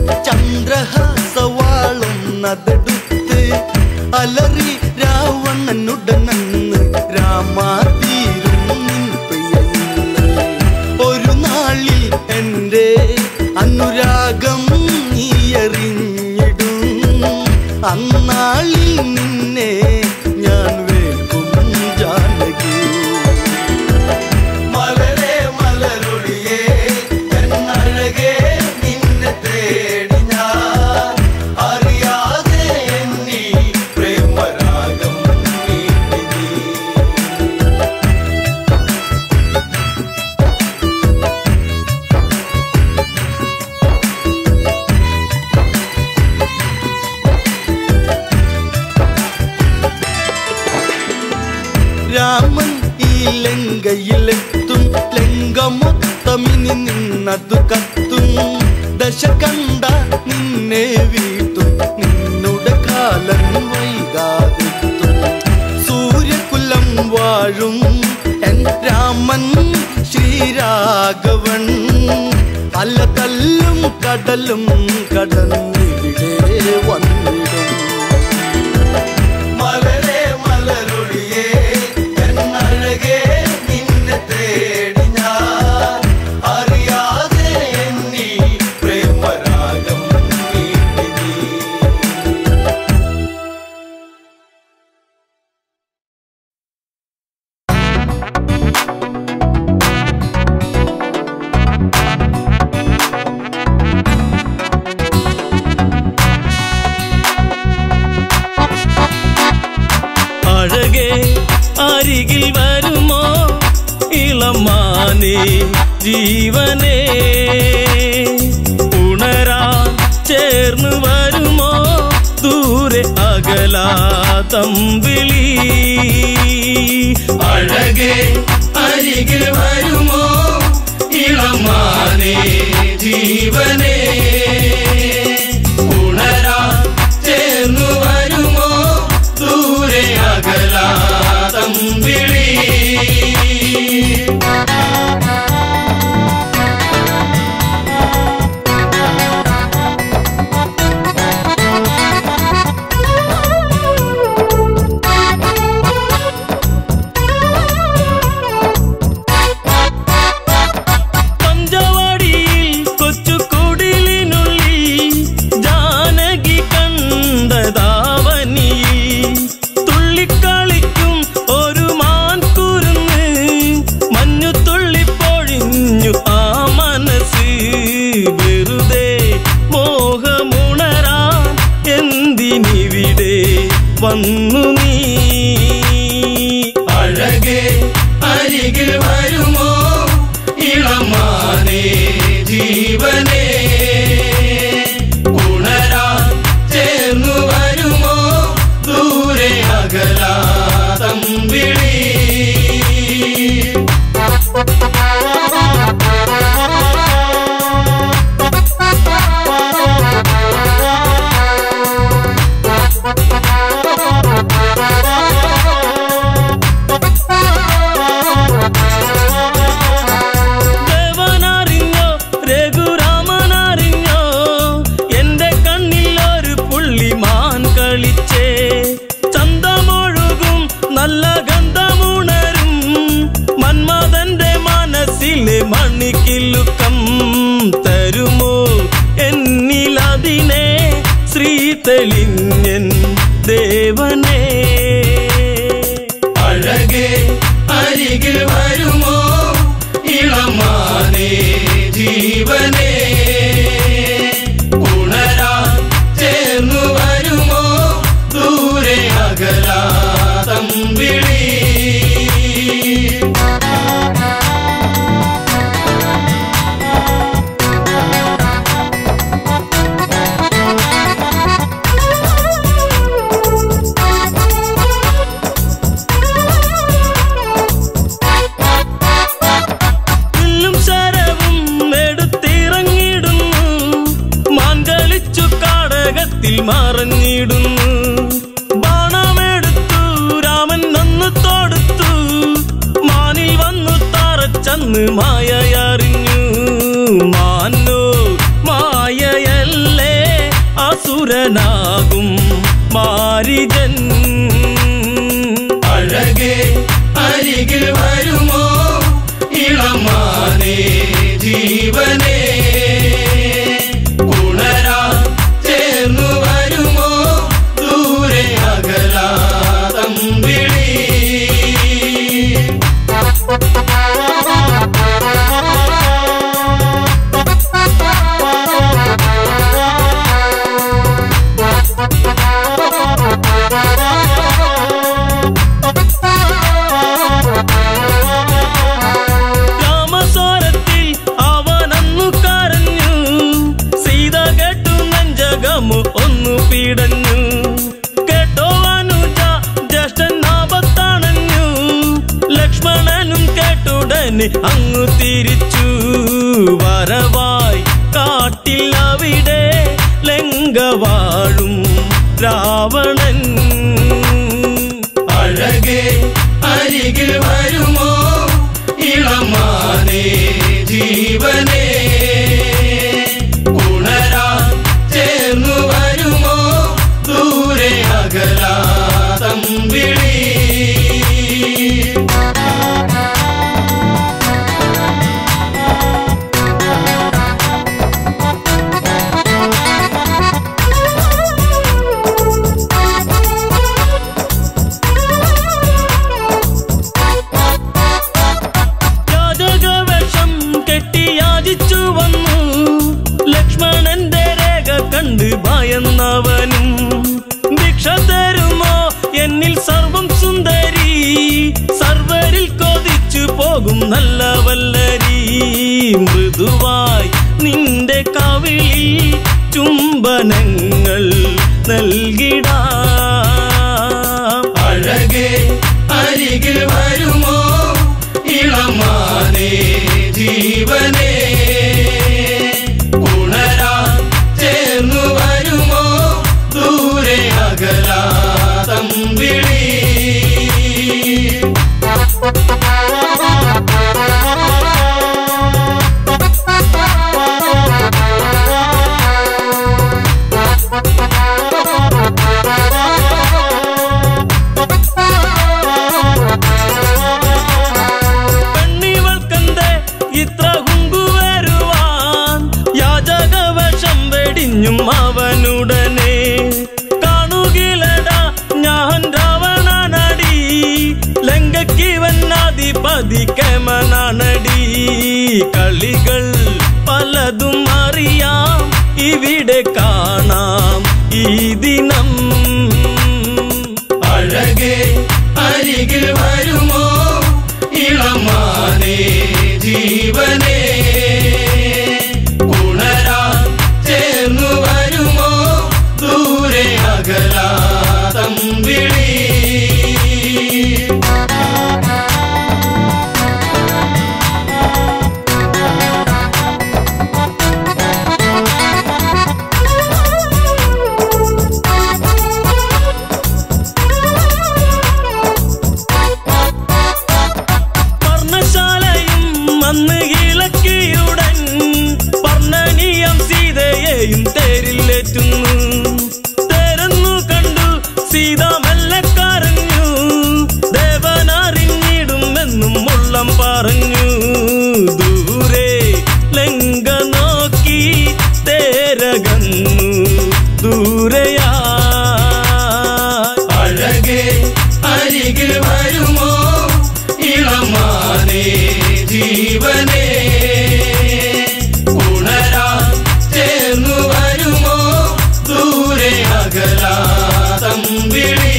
ചന്ദ്രഹാസവാളുന്നതെടുത്ത് അലറി രാവണനുടനന്ന് രാമാതീരും നിൻ പ്രിയന്ന് ഒരു നാളിൽ എൻ്റെ അനുരാഗം നീ എറിഞ്ഞിടും അന്നാളിൽ നിന്നെ ഞാൻ വേക്കും ജാനകി മലരെ മലരൊളിയേ എന്നഴകേ നിന്നെ തേടി ഞാൻ അറിയാതെ എന്നീ പ്രേമരാഗം നീട്ടി നീ രാമൻ ഈ ലങ്കയിലെത്തും ലങ്ക മൊത്തമിനി നിന്നതു കത്തും ദശ കണ്ട നിന്നെ വീട്ടും നിന്നുടെ കാലം വൈകാതെത്തും സൂര്യകുലം വാഴും എൻ രാമൻ ശ്രീരാഘവൻ അല്ല തല്ലും കടലും കടന്നിവിടെ വന്നിടും മലരെ മലരൊളിയേ എന്നഴകേ നിന്നെ തേടി ഞാൻ അറിയാതെ എന്നീ പ്രേമരാഗം നീട്ടി നീ അഴകേ അരികിൽ വരുമോ ഇളമാനേ ജീവനേ ഉണരാ ചേർന്ന് വരുമോ ദൂരെ അകലാ തമ്പിളി അഴകേ അരികിൽ വരുമോ ഇളമാനേ ജീവനേ ഉണരാ ചേർന്നു വരുമോ ദൂരെ അകലാ തമ്പിളി പഞ്ചവാടിയിൽ കൊച്ചു കുടിലിനുള്ളിൽ ജാനകി കണ്ടതാവനിയിൽ തുള്ളിക്കളിക്കും ഒരു മാൻകുരുന്ന് മഞ്ഞു തുള്ളിപ്പൊഴിഞ്ഞു ആ മനസ്സ് വെറുതെ മോഹമുണരാൻ എന്തിനിവിടെ വന്നു നീ അഴകേ അരികിൽ വരുമോ ഇളമാനേ ജീവനേ ഉണരാ ചേർന്നു വരുമോ ദൂരെ അകലാ തമ്പിളി ദേവനറിഞ്ഞോ രഘുരാമനറിഞ്ഞോ എന്റെ കണ്ണിൽ ഒരു പുള്ളിമാൻ കളിച്ചേ ചന്തമൊഴുകും നല്ല ഗന്ധമുണരും മന്മഥന്റെ മനസ്സിലെ മണിക്കിലുക്കം തരുമോ എന്നിലതിനെ ശ്രീ തെളിഞ്ഞൻ ദേവനേ അഴകേ അരികിൽ വരുമോ ഇളമാനേ ജീവനേ ഉണരാ ചേർന്നു വരുമോ ദൂരെ അകലാ തമ്പിളി വില്ലും ശരവും എടുത്തിറങ്ങിടുന്നു മാൻ കളിച്ചു കാടകത്തിൽ മറഞ്ഞിടുന്നു ബാണമെടുത്തു രാമൻ നന്നു തൊടുത്തു മാനിൽ വന്നു തറച്ചന്ന് മായയറിഞ്ഞു മാനോ ജീവനേ ഉണരാ ചേർന്നു വരുമോ ദൂരെ അകലാതം വിളി രാമസ്വരത്തിൽ അവനന്നു കരഞ്ഞു സീത കേട്ടു നെഞ്ചകമു ഒന്നു പീടഞ്ഞു കേട്ടോ അനുജ ജ്യേഷ്ഠൻ ആപത്തണഞ്ഞു ലക്ഷ്മണനും കേട്ടുടനെ അങ്ങു തിരിച്ചു വരവായി കാട്ടിൽ അവിടെ ലങ്കവാഴും രാവണൻ അഴകേ അരികിൽ വരുമോ ഇളമാനേ ജീവനേ ഉണരാ ചേർന്നു വരുമോ ദൂരെ അകലാതം വിളി യാചകവേഷം കെട്ടി യാചിച്ചു വന്നു ലക്ഷ്മണന്റെ രേഖ കണ്ട് ഭയന്നവനും ഭിക്ഷ തരുമോ എന്നിൽ സർവം സുന്ദരി സർവരിൽ കൊതിച്ചു പോകും നല്ല വല്ലരി മൃദുവായി നിന്റെ കവിളിൽ ചുംബനങ്ങൾ നൽകിടാം അഴകേ അരികിൽ വരുമോ ഇളമാനേ ജീവനേ ഉണരാ ചേർന്നു വരുമോ ദൂരെ അകലാതം വിളി പെണ്ണിവൾക്കെന്തേ ഇത്ര കുങ്കുവരുവാൻ യാചകവേഷം വെടിഞ്ഞും അവനുടനെ കാണുകിലടാ ഞാൻ രാവണനടി ലങ്കയ്ക്കിവൻ അധിപതി കമനാണടി കളികൾ പലതും അറിയാം ഇവിടെ കാണാം ഈ ദിനം അഴകേ അരികിൽ വരുമോ ഇളമാനേ ജീവനേ ഉണരാ ചേർന്നു വരുമോ ദൂരെ അകലാതം വിളി പർണശാലയും അന്ന് ഇളക്കിയുടൻ പർണനീയം സീതയെയും തേരിലേറ്റുന്നു തേരെന്നു കണ്ടു സീത മെല്ലെ കരഞ്ഞു ദേവനറിഞ്ഞിടുമെന്നും ഉള്ളം പറഞ്ഞു ദൂരെ ലങ്ക നോക്കി തേരകന്നു ദൂരയാ അഴകേ അരികിൽ വരുമോ ഇളമാനേ ജീവനേ ഉണരാ ചേർന്നു വരുമോ ദൂരെ അകലാതം വിളി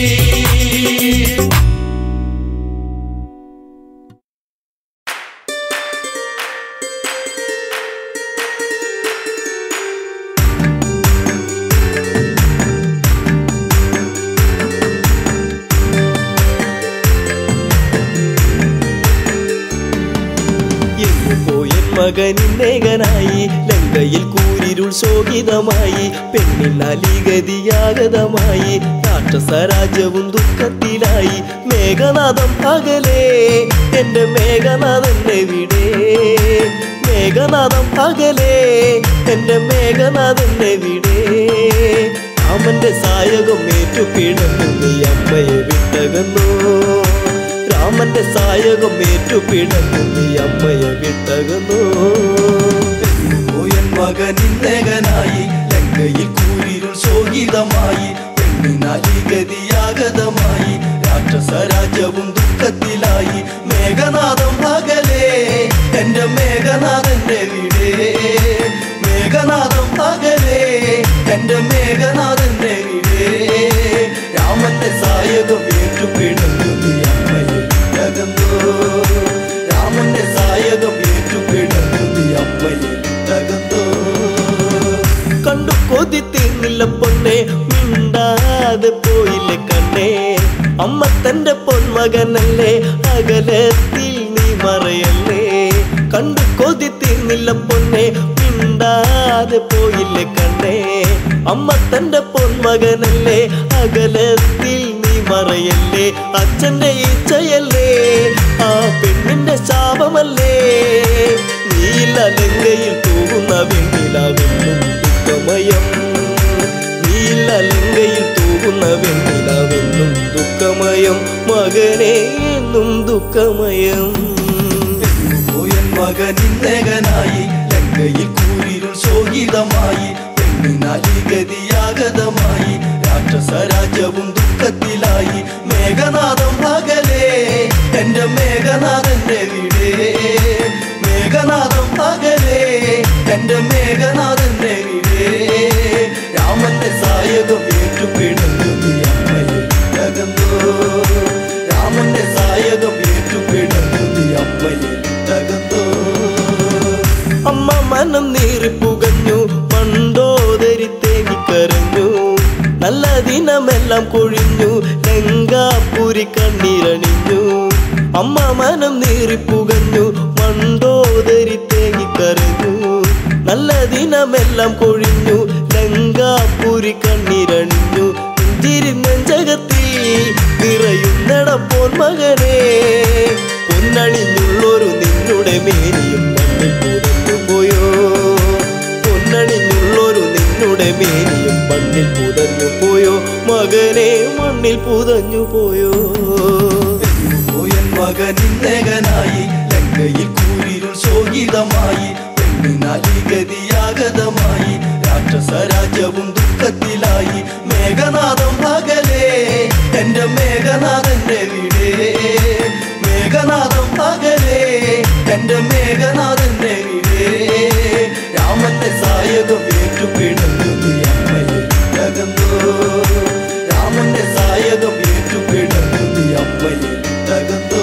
പോയൻ മകനിന്നേകനായി ലങ്കയിൽ കൂരിരുൾ ശോകിതമായി പെണ്ണിനാലിഗതിയാഗതമായി രാക്ഷസ രാജ്യവും ദുഃഖത്തിലായി മേഘനാഥം അകലേ എന്റെ മേഘനാഥൻ എവിടെ മേഘനാഥം അകലേ എന്റെ മേഘനാഥൻ എവിടെ രാമന്റെ സായകം ഏറ്റുപിടന്നു നീ അമ്മയെ വിട്ടകന്നു രാമന്റെ സായകം ഏറ്റുപിടന്നു നീ അമ്മയെ വിട്ടകന്നു മകനിന്നകനായി ലങ്കയിൽ കൂരിരുൾ ശോകിതമായി പെണ്ണിനാലി ഗതിയാഗതമായി രാക്ഷസ രാജ്യവും ദുഃഖത്തിലായി മേഘനാഥം പകലേ എന്റെ മേഘനാഥന്റെ വീടേ മേഘനാഥം പകലേ എന്റെ മേഘനാഥന്റെ വീടേ രാമന്റെ സായകം ഏറ്റുപിടുന്നു നീ അമ്മയെ തകർന്നോ രാമന്റെ സായകം ഏറ്റുപിടുന്നു നീ അമ്മയെ തകർന്നോ കണ്ടു കൊതി തീർന്നില്ല പൊന്നെ മിണ്ടാതെ പോയില്ലേ കണ്ണേ അമ്മ തന്റെ പൊന്മകനല്ലേ അകലത്തിൽ നീ മറയല്ലേ കണ്ടു കൊതി തീർന്നില്ല പൊന്നെ മിണ്ടാതെ പോയില്ലേ കണ്ണേ അമ്മ തന്റെ പൊന്മകനല്ലേ അകലത്തിൽ നീ മറയല്ലേ അച്ഛന്റെ ഇച്ഛയല്ലേ ആ പെണ്ണിന്റെ ശാപമല്ലേ നീല ലങ്കയിൽ തൂകുന്ന വെണ്ണിലാവെന്നും ദുഃഖമയം നീല ലങ്കയിൽ തൂകുന്ന വെണ്ണിലാവെന്നും ദുഃഖമയം മകനെ എന്നും ദുഃഖമയം പോയൻ മകനിന്നകനായി ലങ്കയിൽ കൂരിരുൾ ശോകിതമായി പെണ്ണിനാലി ഗതിയാഗതമായി രാക്ഷസ രാജ്യവും ദുഃഖത്തിലായി മേഘനാഥം പകലേ എന്റെ മേഘനാഥന്റെ വീടേ മേഘനാഥം പകലേ എന്റെ മേഘനാഥന്റെ വീടേ രാമന്റെ സായകം ഏറ്റുപിടുന്നു നീ അമ്മയെ തകർന്നോ രാമന്റെ സായകം ഏറ്റുപിടുന്നു നീ അമ്മയെ തകർന്നോ അമ്മ മനം നീറിപ്പുകഞ്ഞു പണ്ടോതരി തേങ്ങിക്കരഞ്ഞു നല്ല ദിനമെല്ലാം കൊഴിഞ്ഞു ലങ്കാപുരി കണ്ണീരണിഞ്ഞു അമ്മ മനം നീറിപ്പുകഞ്ഞു മണ്ടോതരി തേങ്ങിക്കരഞ്ഞു നല്ല ദിനമെല്ലാം കൊഴിഞ്ഞു ലങ്കാപുരി കണ്ണീരണിഞ്ഞു നെഞ്ചിരി നെഞ്ചകത്തിൽ നിറയുന്നടപ്പോൻ മകനെ പൊന്നണിഞ്ഞുള്ളൊരു നിന്നുടെ മേനിയും മണ്ണിൽ പുതഞ്ഞു പോയോ പൊന്നണിഞ്ഞുള്ളൊരു നിന്നുടെ മേനിയും മണ്ണിൽ പുതഞ്ഞു പോയോ മകനെ മണ്ണിൽ പുതഞ്ഞു പോയോ പോയൻ മകനിന്നകനായി ലങ്കയിൽ കൂരിരുൾ ശോകിതമായി പെണ്ണിനാലി ഗതിയാഗതമായി രാക്ഷസ രാജ്യവും ദുഃഖത്തിലായി മേഘനാഥം പകലേ എന്റെ മേഘനാഥന്റെ വീടേ മേഘനാഥം പകലേ എന്റെ മേഘനാഥന്റെ വീടേ രാമന്റെ സായകം ഏറ്റുപിടുന്നു നീ അമ്മയെ തകർന്നോ രാമന്റെ സായകം ഏറ്റുപിടുന്നു നീ അമ്മയെ തകർന്നോ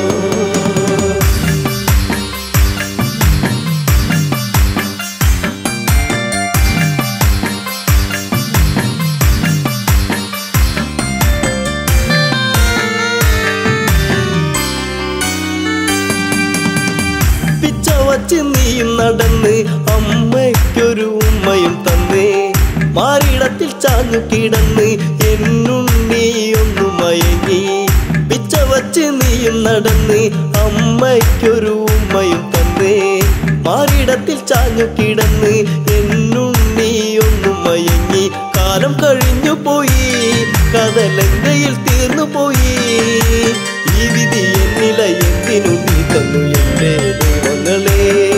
പിച്ച വച്ച് നീയും നടന്ന് അമ്മയ്ക്കൊരു ഉമ്മയും തന്നേ മാറിടത്തിൽ ചാഞ്ഞു കിടന്ന് എന്നുണ്ണിയൊന്നു മയങ്ങി പിച്ച വച്ച് നീയും നടന്ന് അമ്മയ്ക്കൊരു ഉമ്മയും തന്നേ മാറിടത്തിൽ ചാഞ്ഞു കിടന്ന് എന്നുണ്ണിയൊന്നു മയങ്ങി കാലം കഴിഞ്ഞു പോയി കഥലങ്കയിൽ തീർന്നു പോയി ഈ വിധി എന്നില എന്തിനു നീ തന്നു എന്റെ ദൈവങ്ങളെ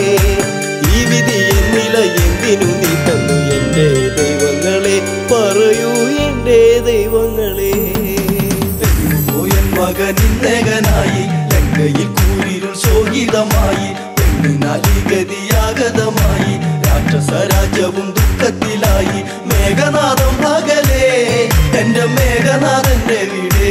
ഈ വിധി എന്നില എന്തിനു നീ തന്നു എന്റെ ദൈവങ്ങളെ പറയൂ എന്റെ ദൈവങ്ങളെ പോയൻ മകനിന്നകനായി ലങ്കയിൽ കൂരിരുൾ ശോകിതമായി പെണ്ണിനാലി ഗതിയാഗതമായി രാക്ഷസ രാജ്യവും ദുഃഖത്തിലായി മേഘനാഥം പകലേ എന്റെ മേഘനാഥന്റെ വീടേ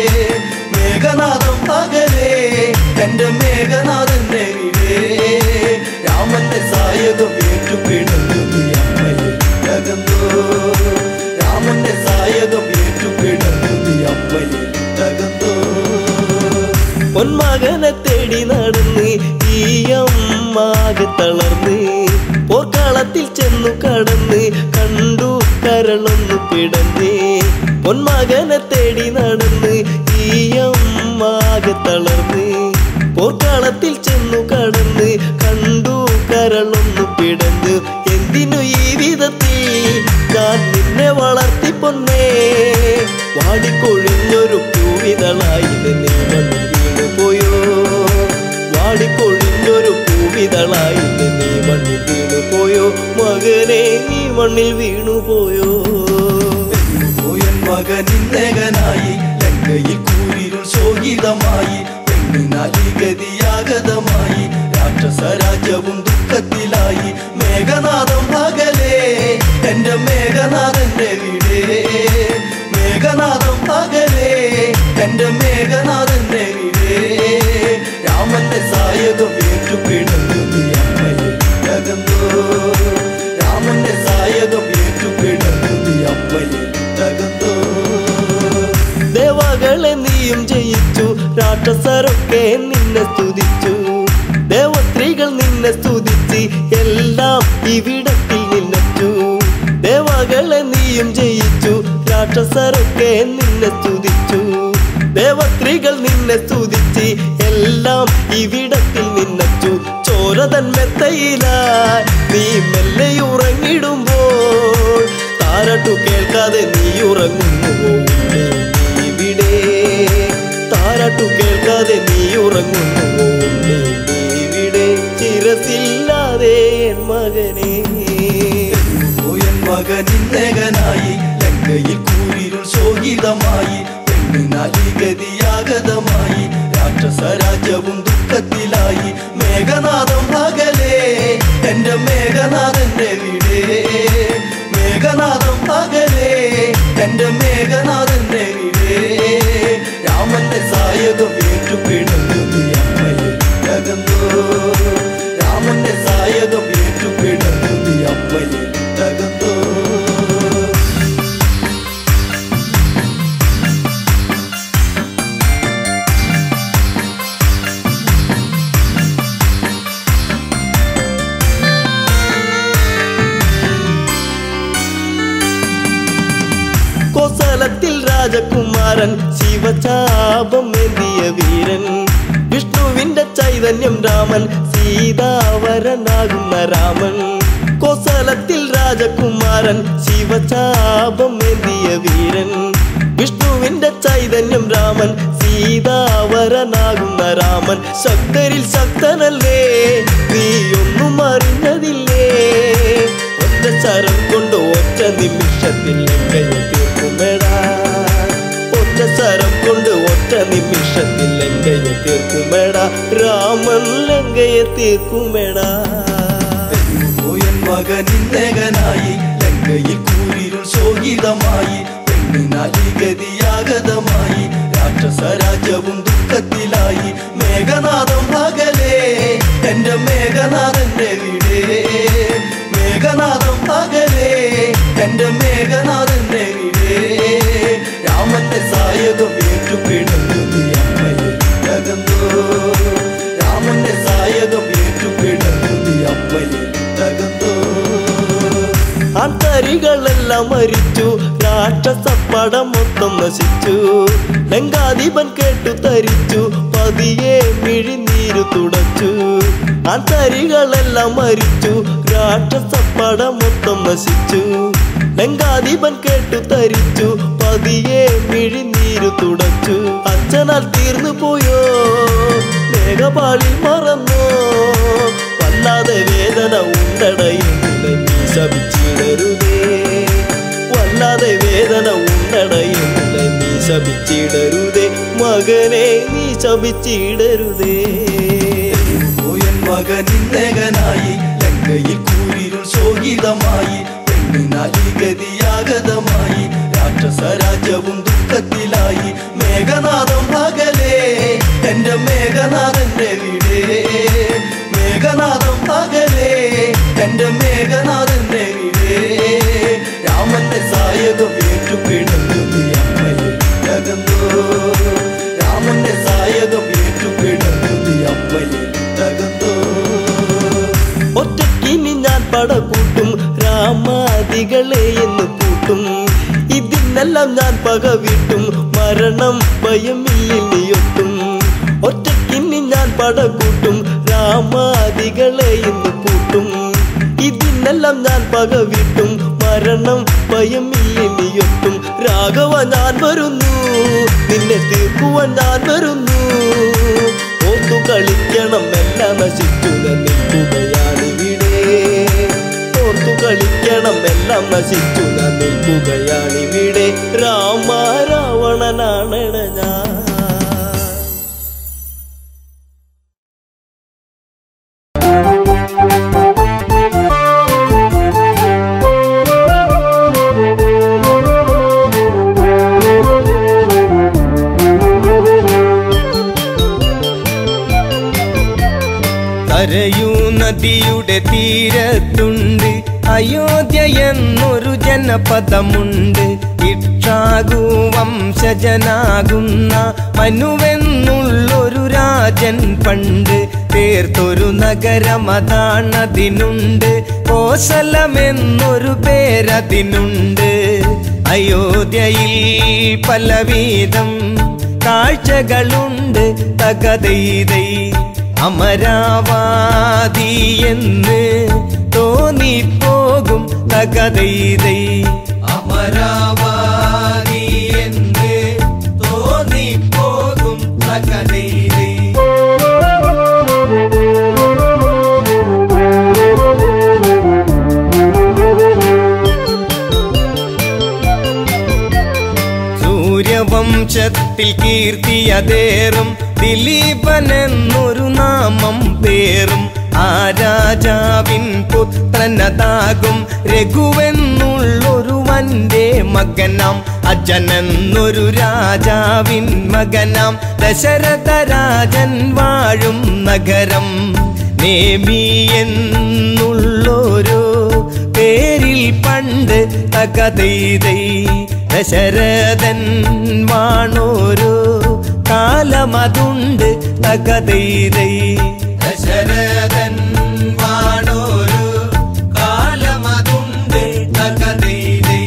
മേഘനാഥം പകലേ എന്റെ മേഘനാഥന്റെ വീടേ രാമന്റെ സായകം ഏറ്റുപിടുന്നു നീ അമ്മയെ തകർന്നോ രാമന്റെ സായകം ഏറ്റുപിടുന്നു നീ അമ്മയെ തകർന്നോ പൊന്മകനെ തേടി നടന്ന് ഈ അമ്മാകെ തളർന്ന് പോർക്കളത്തിൽ ചെന്നു കടന്ന് കണ്ടു കരളൊന്നു പിടഞ്ഞ് പൊന്മകനെ തേടി നടന്ന് ഈ അമ്മാകെ തളർന്ന് പോർക്കളത്തിൽ ചെന്നു കടന്ന് കണ്ടു കരളൊന്നു പിടഞ്ഞു എന്തിനു ഈ വിധത്തിൽ ഞാൻ നിന്നെ വളർത്തി പൊന്നേ വാടിക്കൊഴിഞ്ഞൊരു പൂവിതളായി നീ മണ്ണിൽ വീണു പോയോ വാടിക്കൊഴിഞ്ഞൊരു പൂവിതളായി നീ മണ്ണിൽ വീണു പോയോ മകനെ മണ്ണിൽ വീണുപോയോ പോയൻ മകനിന്നേകനായി ലങ്കയിൽ കൂരിരുൾ ശോകിതമായി പെണ്ണിനാലി ഗതിയാഗതമായി രാക്ഷസ രാജ്യവും ദുഃഖത്തിലായി മേഘനാഥം പകലേ എന്റെ മേഘനാഥന്റെ വീടേ മേഘനാഥം പകലേ എന്റെ മേഘനാഥന്റെ വീടേ രാമന്റെ സായകം ഏറ്റുപിടുന്നു നീ അമ്മയെ തകർന്നോ രാമന്റെ സായകം ഏറ്റുപിടുന്നു നീ അമ്മയെ തകർന്നോ ദേവകളെ നീയും ജയിച്ചു രാക്ഷസരൊക്കെ നിന്നെ സ്തുതിച്ചു ദേവസ്ത്രീകൾ നിന്നെ സ്തുതിച്ച് എല്ലാം ഇവിടത്തിൽ നിന്നെച്ചു ദേവകളെ നീയും ജയിച്ചു രാക്ഷസരൊക്കെ നിന്നെ സ്തുതിച്ചു ദേവസ്ത്രീകൾ നിന്നെ സ്തുതിച്ച് എല്ലാം ഇവിടത്തിൽ നിന്നച്ചു ചോരതൻ മെത്തയിലായി നീ മെല്ലെ ഉറങ്ങിടുമ്പോൾ താരട്ടു കേൾക്കാതെ നീ ഉറങ്ങുന്നു ഇവിടെ താരാട്ടു കേൾക്കാതെ നീ ഉറങ്ങുന്നു ഇവിടെ ചിരസില്ലാതെ എൻ മകനെ പോയൻ മകനിന്നേകനായി ലങ്കയിൽ കൂരിരുൾ ശോകിതമായി പെണ്ണിനാലി ഗതിയാഗതമായി രാക്ഷസ രാജ്യവും ദുഃഖത്തിലായി മേഘനാഥം പകലേ എന്റെ മേഘനാഥന്റെ വീടേ മേഘനാഥം പകലേ എന്റെ മേഘനാഥന്റെ വീടേ രാമന്റെ സായകം ഏറ്റുപിടുന്നു നീ അമ്മയെ തകർന്നോ രാമന്റെ സായകം ഏറ്റുപിടുന്നു നീ അമ്മയെ തകർന്നോ കോസലത്തിൽ രാജകുമാരൻ ശിവചാപം ഏന്തിയ വീരൻ വിഷ്ണുവിന്റെ ചൈതന്യം രാമൻ സീതാവരനാകുന്ന രാമൻ കോസലത്തിൽ രാജകുമാരൻ ശിവചാപം ഏന്തിയ വീരൻ വിഷ്ണുവിന്റെ ചൈതന്യം രാമൻ സീതാവരനാകുന്ന രാമൻ ശക്തരിൽ ശക്തനല്ലേ നീ ഒന്നും അറിഞ്ഞതില്ലേ ഒറ്റ ശരം കൊണ്ട് ഒറ്റ നിമിഷത്തിൽ ലങ്കയെ തീർക്കുമെടാ ഒറ്റ ശരം കൊണ്ട് ഒറ്റ നിമിഷത്തിൽ ലങ്കയെ തീർക്കുമെടാ രാമൻ ലങ്കയെ തീർക്കുമെടാ പോയൻ മകനിന്നേകനായി ലങ്കയിൽ കൂരിരുൾ ശോകിതമായി പെണ്ണിനാലി ഗതിയാഗതമായി രാക്ഷസ രാജ്യവും ദുഃഖത്തിലായി മേഘനാഥം പകലേ എന്റെ മേഘനാഥന്റെ വീടേ മേഘനാഥം പകലേ എന്റെ മേഘനാഥന്റെ വീടേ രാമന്റെ സായകം ഏറ്റുപിടുന്നു നീ അമ്മയെ തകർന്നോ രാമന്റെ സായകം ഏറ്റുപിടുന്നു നീ അമ്മയെ തകർന്നോ ആൾക്കാരികളെല്ലാം മരിച്ചു രാക്ഷസപ്പടം മൊത്തം നശിച്ചു ലങ്കാധിപൻ കേട്ടു തരിച്ചു പതിയെ മിഴിനീരു തുടച്ചു ആൾക്കാരികളെല്ലാം മരിച്ചു രാക്ഷസപ്പടം മൊത്തം നശിച്ചു ലങ്കാധിപൻ കേട്ടു തരിച്ചു പതിയെ മിഴിനീരു തുടച്ചു അച്ഛനാൽ തീർന്നു പോയോ മേഘപാളിൽ മറന്നോ വല്ലാതെ വേദന ഉണ്ടടയുന്നില്ല നീ ശപിച്ചിടരുതേ വല്ലാതെ വേദന ഉണ്ടടയുന്നില്ല നീ ശപിച്ചിടരുതേ മകനെ നീ ശപിച്ചിടരുതേ പോയൻ മകനിന്നേകനായി ലങ്കയിൽ കൂരിരുൾ ശോകിതമായി പെണ്ണിനാലി ഗതിയാഗതമായി രാക്ഷസ രാജ്യവും ദുഃഖത്തിലായി മേഘനാഥം പകലേ എന്റെ മേഘനാഥന്റെ വീടേ മേഘനാഥം പകലേ എന്റെ മേഘനാഥന്റെ വീടേ രാമന്റെ സായകം ഏറ്റുപിടുന്നു നീ അമ്മയെ തകർന്നോ രാമന്റെ സായകം ഏറ്റുപിടുന്നു നീ അമ്മയെ തകർന്നോ ഒറ്റക്കിനി ഞാൻ പടകൂട്ടും രാമാദികളെ എന്ന് കൂട്ടും ഇതിനെല്ലാം ഞാൻ പകവിട്ടും മരണം ഭയമില്ലിൽ നീയൊട്ടും ഒറ്റക്കിനി ഞാൻ പടകൂട്ടും രാമാദികളെ എന്ന് കൂട്ടും ഇതിനെല്ലാം ഞാൻ പകവിട്ടും മരണം ഭയമില്ലിൽ നീയൊട്ടും രാഘവ ഞാൻ വരുന്നു നിന്നെ തീർക്കുവാൻ ഞാൻ വരുന്നു ഓർത്തു കളിക്കണം എല്ലാം നശിച്ചു നിൽക്കുകയാണിവിടെ ഓർത്തു കളിക്കണം എല്ലാം എല്ലാം നശിച്ചു ഞാൻ നിൽക്കുകയാണിവിടെ രാമ രാവണനാണട ഞാൻ കരയൂ നദിയുടെ തീരത്തുണ്ട് അയോധ്യ എന്നൊരു ജനപദമുണ്ട് ഇക്ഷാകു വംശജനാകുന്ന മനുവെന്നുള്ളൊരു രാജൻ പണ്ട് തീർത്തൊരു നഗരമതാണതിനുണ്ട് കോസലമെന്നൊരു പേരതിനുണ്ട് അയോധ്യയിൽ പലവിധം കാഴ്ചകളുണ്ട് തകതൈതൈ അമരാവാതി എന്ന് തോന്നിപ്പോകും തകതൈതൈ അമരാവാതി എന്ന് തോന്നിപ്പോകും തകതൈതൈ സൂര്യവംശത്തിൽ കീർത്തിയതേറും ദിലീപനെന്നൊരു നാമം പേറും ആ രാജാവിൻ പുത്രനതാകും രഘുവെന്നുള്ളൊരു വന്റെ മകനാം അജനെന്നൊരു രാജാവിൻ മകനാം ദശരഥ രാജൻ വാഴും നഗരം നേമി എന്നുള്ളൊരു പേരിൽ പണ്ട് തകതൈതൈ ദശരഥൻ വാണോരു കാലമതുണ്ട് തകതൈതൈ ദശരഥൻ വാണോരു കാലമതുണ്ട് തകതൈതൈ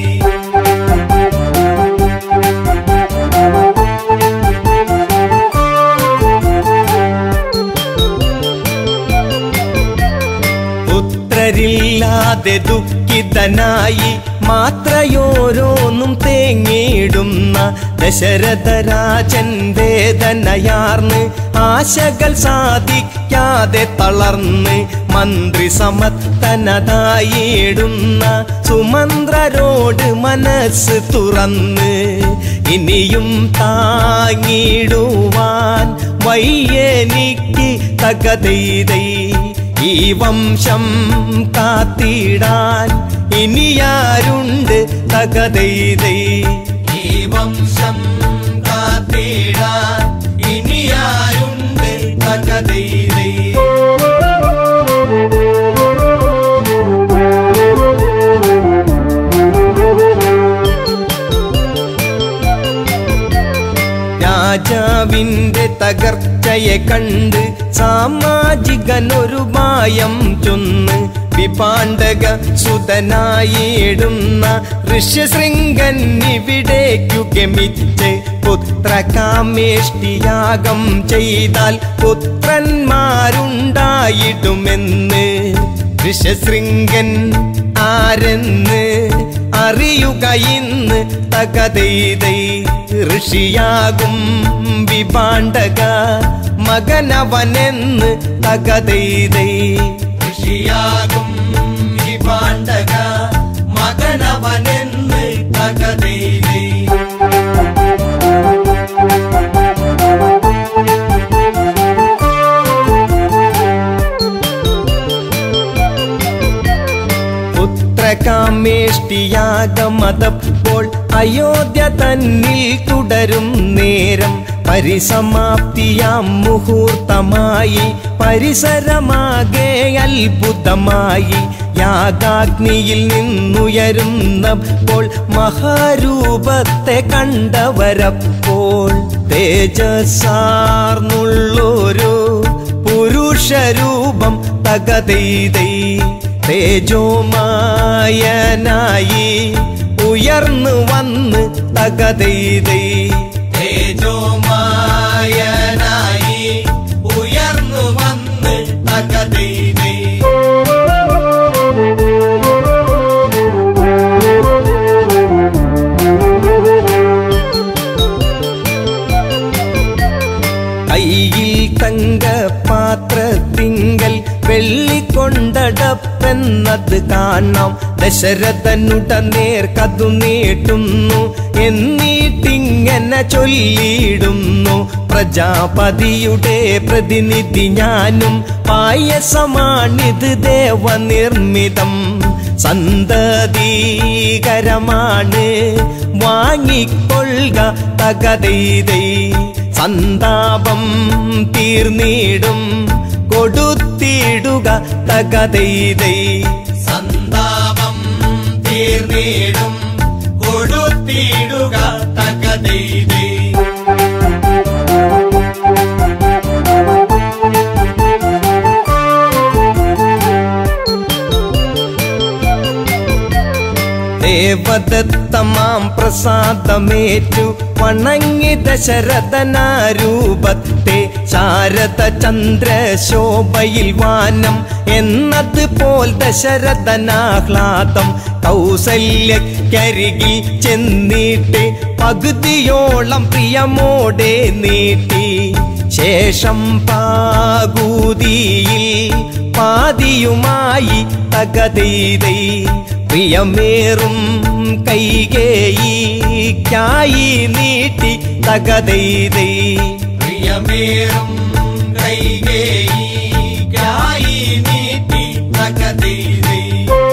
പുത്രരില്ലാതെ ദുഃഖിതനായി മാത്രയോരോന്നും തേങ്ങിയിടുന്ന ദശരഥരാജൻ വേദനയാർന്ന് ആശകൾ സാധിക്കാതെ തളർന്ന് മന്ത്രി സമത്തനതായിടുന്ന സുമന്ത്രരോട് മനസ്സ് തുറന്ന് ഇനിയും താങ്ങിടുവാൻ വയ്യനിക്ക് തകതൈതൈ ഈ വംശം കാത്തിടാൻ ഇനിയാരുണ്ട് തകതൈതൈ ഈ വംശം കാത്തിടാൻ ഇനിയാരുണ്ട് തകതൈതൈ രാജാവിന്റെ തകർച്ചയെ കണ്ട് സാമാജികനൊരു മായം ചൊന്ന് വിപാണ്ഡക സുതനായിടുന്ന ഋഷ്യശൃംഗൻ ഇവിടേക്കു ഗമിച്ച് പുത്രകാമേഷ്ടിയാഗം ചെയ്താൽ പുത്രന്മാരുണ്ടായിടുമെന്ന് ഋഷ്യശൃംഗൻ ആരെന്ന് അറിയുക ഇന്ന് തകതൈതൈ ഋഷിയാകും വിപാണ്ഡക മകനവനെന്ന് തകതൈതൈ ഋഷിയാകും വിപാണ്ഡക മകനവനെന്ന് തകതൈതൈ പുത്രകാമേഷ്ടിയാഗമതപ്പോൾ അയോധ്യ തന്നിൽ തുടരും നേരം പരിസമാപ്തിയാം മുഹൂർത്തമായി പരിസരമാകെ അത്ഭുതമായി യാഗാഗ്നിയിൽ നിന്നുയരുന്നപ്പോൾ മഹാരൂപത്തെ കണ്ടവരപ്പോൾ തേജസാർന്നുള്ളൊരു പുരുഷരൂപം തകതൈതൈ തേജോമായനായി ഉയർന്നു വന്ന് തകതൈതൈ തേജോമായനായി ഉയർന്നു വന്ന് തകതൈതൈ കയ്യിൽ തങ്ക പാത്രത്തിങ്കൽ വെള്ളിക്കൊണ്ടടപ്പെന്ന വന്നത് കാണാം ദശരഥനുട നേർക്കതു നീട്ടുന്നു എന്നിട്ടിങ്ങനെ ചൊല്ലിയിടുന്നു പ്രജാപതിയുടെ പ്രതിനിധി ഞാനും പായസമാണിത് ദേവനിർമ്മിതം സന്തതീകരമാണ് വാങ്ങിക്കൊള്ളുക തകതൈതൈ സന്താപം തീർന്നിടും കൊടുത്തിടുക തകതൈതൈ സന്താപം തീർന്നിടും കൊടുത്തിടുക തകതൈതേ ദേവദത്തമാം പ്രസാദമേറ്റു വണങ്ങി ദശരഥനാരൂപത്തെ ശാരദ ചന്ദ്രശോഭയിൽ വാനം എന്നതുപോൽ ദശരഥനാഹ്ലാദം കൗസല്യക്കരികിൽ ചെന്നിട്ട് പകുതിയോളം പ്രിയമോടെ നീട്ടി ശേഷം പാകൂതിയിൽ പാതിയുമായി തകതീതൈ പ്രിയമേറും കൈകേയിക്കായി നീട്ടി തകതൈതൈ പ്രിയമേറും കൈകേയിക്കായി നീട്ടി തകതൈതേ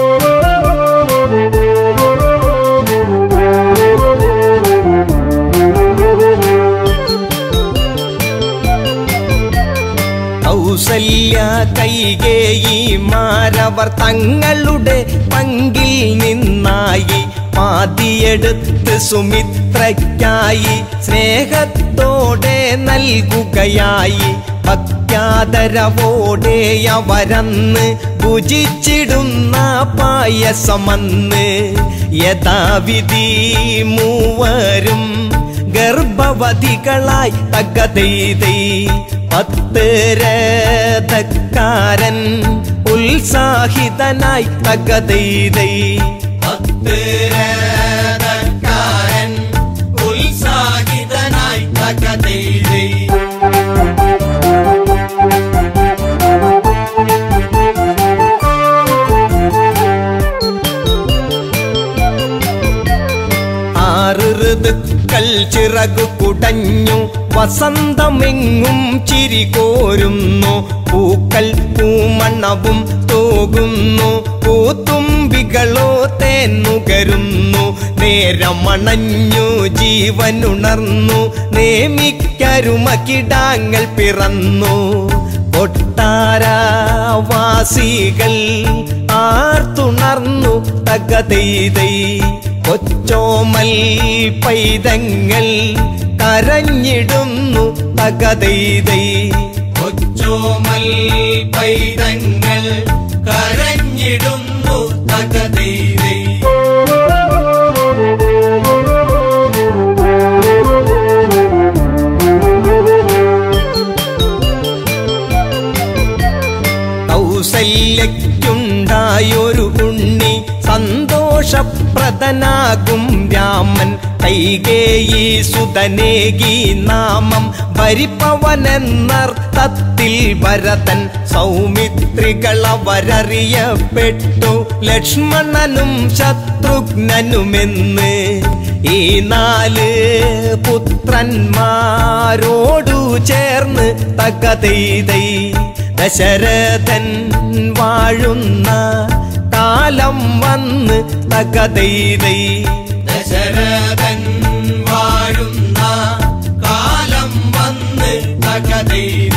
കൗസല്യ കൈകേയി മാരവർ തങ്ങളുടെ പങ്കിൽ നിന്നായി പാതിയെടുത്ത് സുമിത്രയ്ക്കായി സ്നേഹത്തോടെ നൽകുകയായി ഭക്യാദരവോടെ അവരന്ന് ഭുജിച്ചിടുന്ന പായസമന്ന് യഥാവിധി മൂവരും ഗർഭവതികളായി തകതൈതൈ പത്ത് രഥക്കാരൻ ഉത്സാഹിതനായി തകതൈതൈ പത്ത് രഥക്കാരൻ ഉത്സാഹിതനായി തകതൈതേ ആറ് ഋതുക്കൾ ചിറകു കുടഞ്ഞു വസന്തമെങ്ങും ചിരി കോരുന്നു പൂക്കൾ പൂമണ്ണവും തൂകുന്നു പൂത്തുമ്പികളോ തേന്നുകരുന്നു നേരമണഞ്ഞു ജീവനുണർന്നു നേമിക്കരുമകിടാങ്ങൾ പിറന്നു കൊട്ടാരവാസികൾ ആർത്തുണർന്നു തകതൈതൈ കൊച്ചോമൽ പൈതങ്ങൾ കരഞ്ഞിടുന്നു തകതൈതൈ കൊച്ചോമൽ പൈതങ്ങൾ കരഞ്ഞിടുന്നു തകതൈതേ കൗസല്യക്കുണ്ടായൊരു ഉണ്ണി സന്തോഷപ്രദനാകും രാമൻ കൈകേയി സുതനേകി നാമം ഭരിപ്പവനെന്നർത്ഥത്തിൽ ഭരതൻ സൗമിത്രികളവരറിയപ്പെട്ടു ലക്ഷ്മണനും ശത്രുഘ്നനുമെന്ന് ഈ നാല് പുത്രന്മാരോടു ചേർന്ന് തകതൈതൈ ദശരഥൻ വാഴുന്ന കാലം വന്ന് തകതൈതൈ ദശരഥൻ വാഴുന്ന കാലം വന്ന് തകതൈതേ